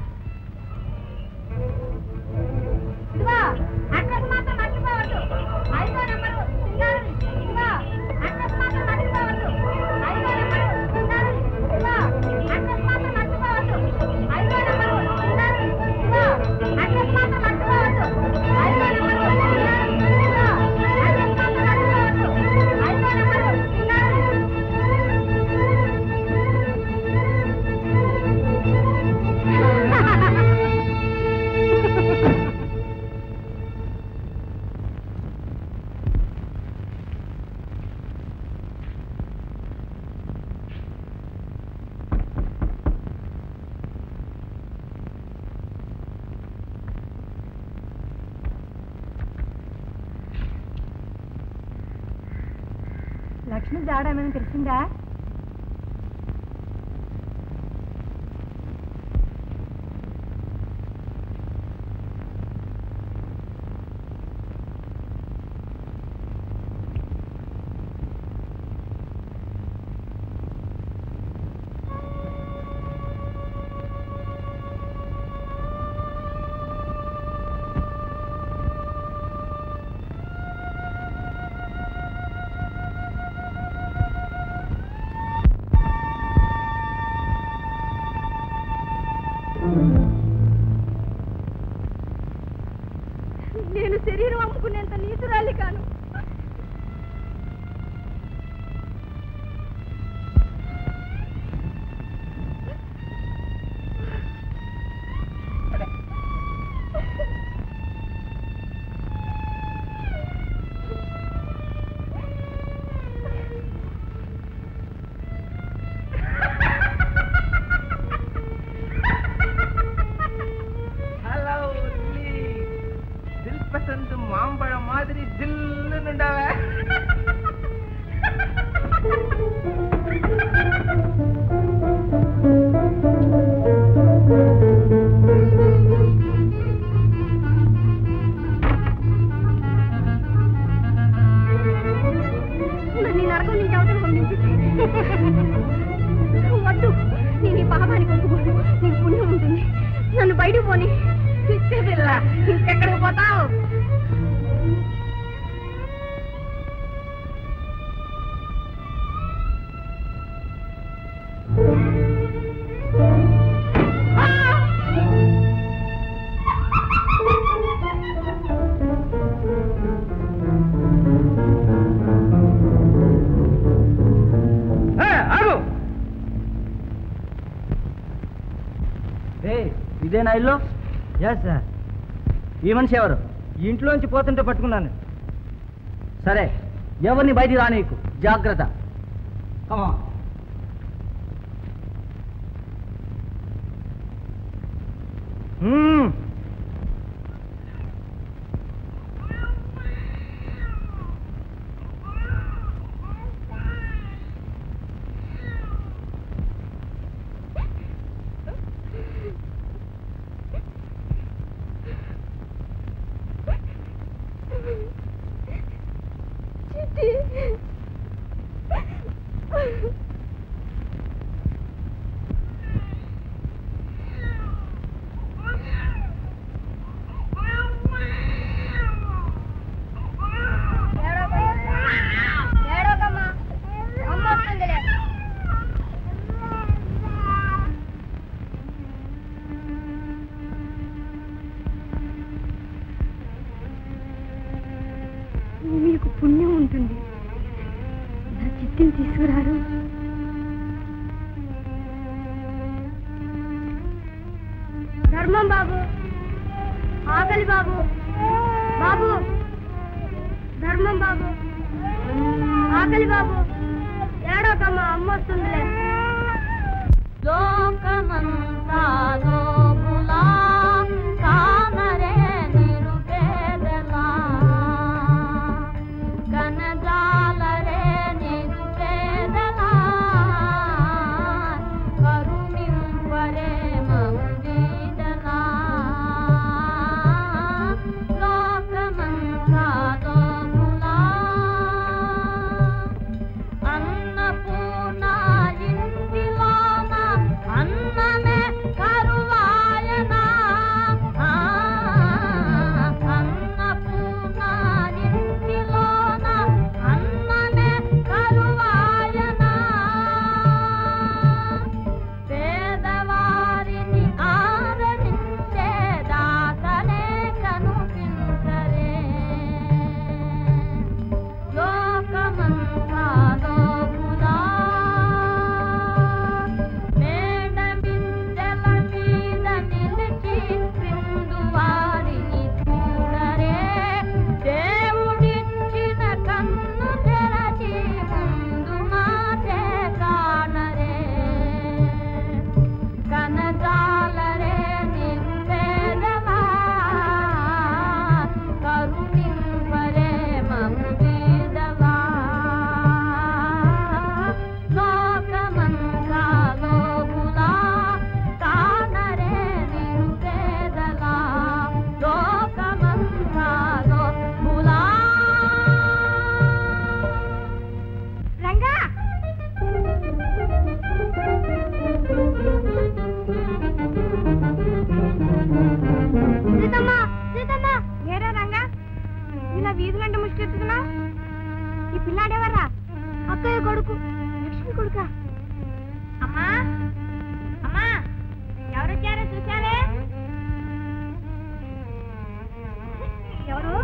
ఇదిగో అడ్రస్ మాత్రం మర్చిపోవద్దు ఐదో నెంబరు సింగారు ఇదిగో అడ్రస్ మాత్రం మర్చిపోవద్దు ఐదో నెంబరు సింగారు ఇదిగో అడ్రస్ మాత్రం మర్చిపోవద్దు ఐదో నెంబరు సింగారు ఇదిగో అడ్రస్ మాత్రం మర్చిపోవద్దు ఐదో నెంబరు సింగారు ఇదిగో అడ్రస్ మాత్రం మర్చిపోవద్దు ఐదో నెంబరు సింగారు లక్ష్మి జాడ ఏమైనా తెలిసిందా నేను శరీరం అమ్ముకునేంత నీతురాలి కాను హలో దిల్ పసంద్ మాంబழம் மாதிரி జిల్లునుండావా నన్ను ఈ నరకం నుంచి అవతల పంపించి వద్దు నేను ఈ పాపానికి ఒప్పుకోను నీకు పుణ్యం ఉంటుంది నన్ను బయటకు పోని పిచ్చే పిల్ల ఇంకెక్కడికి పోతావు ఆగు రే ఇదేనా ఇల్లు ఎస్ సార్ ఈ మనిషి ఎవరు ఇంట్లోంచి పోతుంటే పట్టుకున్నాను సరే ఎవరిని బయటికి రానీకు జాగ్రత్త కమా ఏడోకమ్మా అమ్మ వస్తుందిలే మీకు పుణ్యం ఉంటుంది నా చిట్టిని తీసుకురారు ధర్మం బాబు ఆకలి బాబు బాబు ధర్మం బాబు ఆకలి బాబు ఏడోకమ్మా అమ్మ వస్తుందిలే లోకమంతా లోపులా కానరే నిరుపేదలా కనజాలరే నిరుపేదలా కరుణింపరే మౌదీదలా లోకమంతా లోపులా అన్నపూర్ణ ఇంటిలోన అన్నమే కరువాయనా ఆ, అన్నపూర్ణ ఇంటిలోన అన్నమే కరువాయనా పేదవారిని ఆదరించే దాతనే కనుపించరే లోకమంతా లోపులా మేడ మిద్దెల మీద నిలిచి క్రిందు వారిని చూడరే దేవుడిచ్చిన కన్ను తెరచి ముందు మాటే కానరే కనజాలరే నింపేదవా కరుణింపరే మముదీదవా లోకమంతా లోపులా కానరే నిరుపేదలా లోకమంతా లోపులా రంగా సీతమ్మ సీతమ్మ ఏరా రంగా ఇలా వీధులంటే ముష్టెత్తుకున్నా ఈ పిల్లాడెవర్రా అక్కయ్య కొడుకు లక్ష్మి కొడుక అమ్మా అమ్మా ఎవరొచ్చారో చూసావే ఎవరు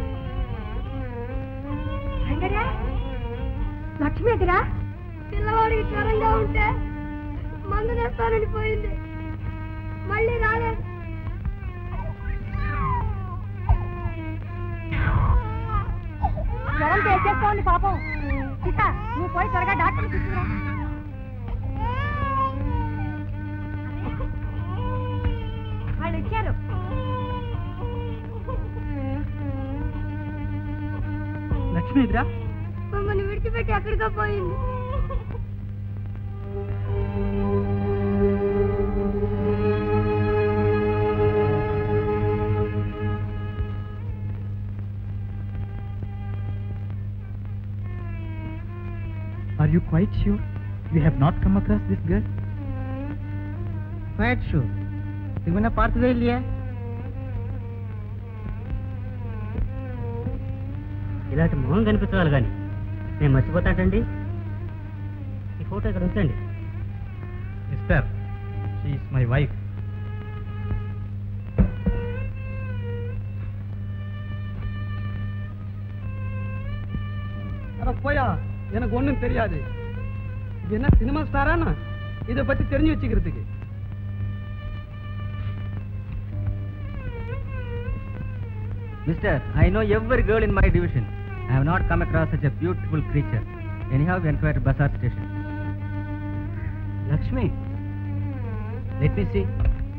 రంగరా లక్ష్మి ఎదురా పిల్లవాడికి జ్వరంగా ఉంటే మందు తెస్తానని పోయింది మళ్ళీ రాలేదు జ్వరం తెచ్చేసుకోండి పాపం సీత నువ్వు పోయి త్వరగా డాక్టర్ తీసుకురా వాళ్ళు ఇచ్చారు లక్ష్మి ఎదురా మమ్మల్ని విడిచిపెట్టి ఎక్కడికో పోయింది are you quite sure you have not come across this girl quite sure ఇవన్న பார்த்ததே இல்லையே ఇలాంటి మొహం కనిపించాలి కానీ నేను మర్చిపోతాటండి ఈ ఫోటో ఇక్కడ ఉంచండి మిస్టర్ షీఈస్ మై వైఫ్ அட போயா எனக்கு ஒண்ணும் தெரியாது இது என்ன சினிமா ஸ்டாரானா இதை பத்தி தெரிஞ்சு வச்சுக்கிறதுக்கு Mister, I know every girl in my division. I have not come across such a beautiful creature. Anyhow, we inquired Bazaar station. Lakshmi, let me see.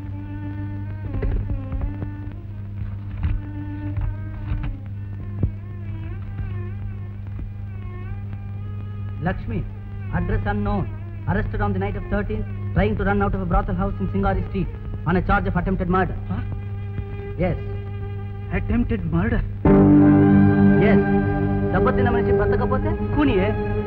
Lakshmi, address unknown. Arrested on the night of 13th, trying to run out of a brothel house in Singari Street on a charge of attempted murder. Yes. Attempted murder? Yes. దెబ్బతిన్న మనిషి బ్రతకపోతే కూనియే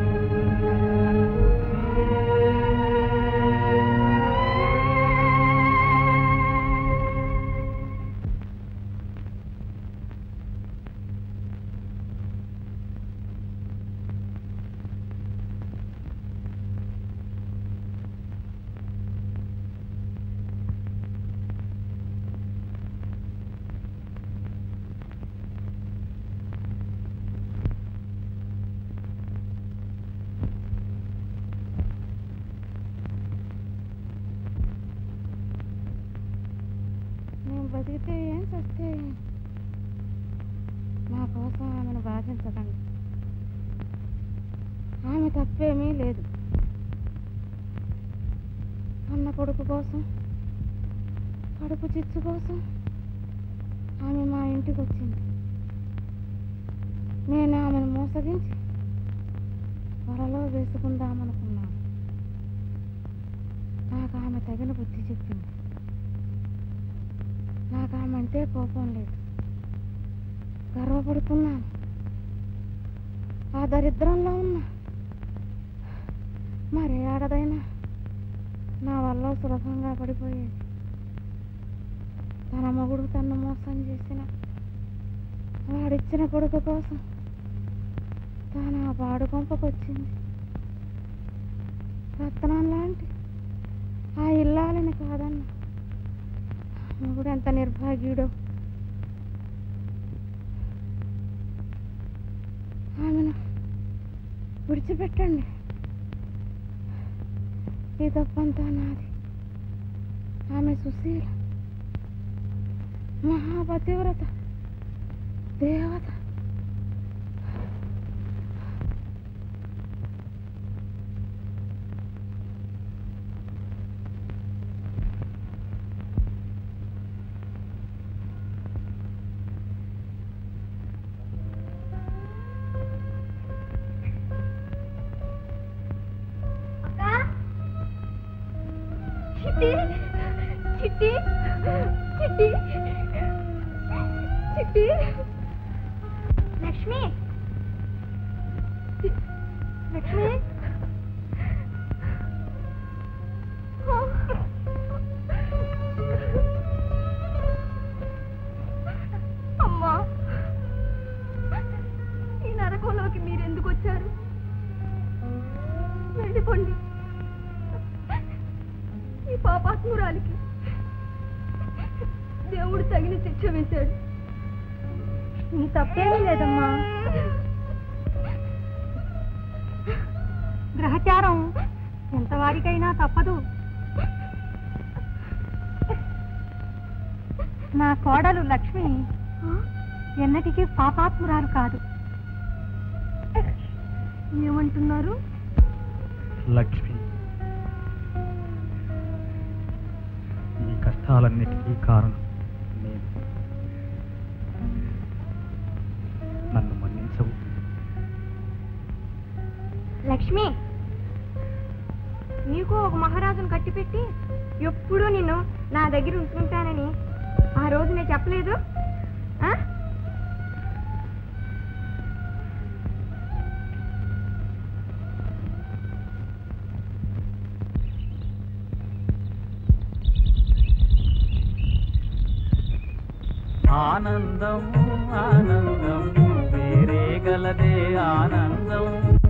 నేను బతికితే ఏం చస్తే ఏం? నా కోసం ఆమెను బాధించకండి ఆమె తప్పేమీ లేదు అన్న కొడుకు కోసం కడుపు చిచ్చు కోసం ఆమె మా ఇంటికి వచ్చింది నేను ఆమెను మోసగించి త్వరలో వేసుకుందామనుకున్నాను నాకు ఆమె తగిన బుద్ధి చెప్పింది నాకు ఆమె అంటే కోపం లేదు గర్వపడుతున్నాను ఆ దరిద్రంలో ఉన్నా మరే ఆడదైనా నా వల్ల సులభంగా పడిపోయేది తన మొగుడు తను మోసం చేసిన వాడిచ్చిన కొడుకు కోసం తాను ఆ పాడు కొంపకొచ్చింది రత్నం లాంటి ఆ ఇల్లాలని కాదన్నా మొగుడు ఎంత నిర్భాగ్యుడో ఆమెను విడిచిపెట్టండి ఈ తప్పంతా నాది ఆమె సుశీల మహాపతివ్రత దేవత చిట్టి చిట్టి చిట్టి చిట్టి లక్ష్మి లక్ష్మి అమ్మా ఈ నరకంలోకి మీరెందుకు వచ్చారు వెళ్ళిపోండి ఈ పాపాత్మురాలికి దేవుడు తగిన శిక్ష వేశాడు నీ తప్పేమీ లేదమ్మా గ్రహచారం ఎంతవాడికైనా తప్పదు నా కోడలు లక్ష్మి ఎన్నటికీ పాపాత్మురాలు కాదు ఏమంటున్నారు లక్ష్మి ఈ కష్టాలన్నిటికీ కారణం నేను నన్ను మన్నించవు లక్ష్మి నీకు ఒక మహారాజును కట్టిపెట్టి ఎప్పుడూ నిన్ను నా దగ్గర ఉంచుకుంటానని ఆ రోజు నేను చెప్పలేదు ఆ? ఆనందం ఆనందం వేరే గలదే ఆనందం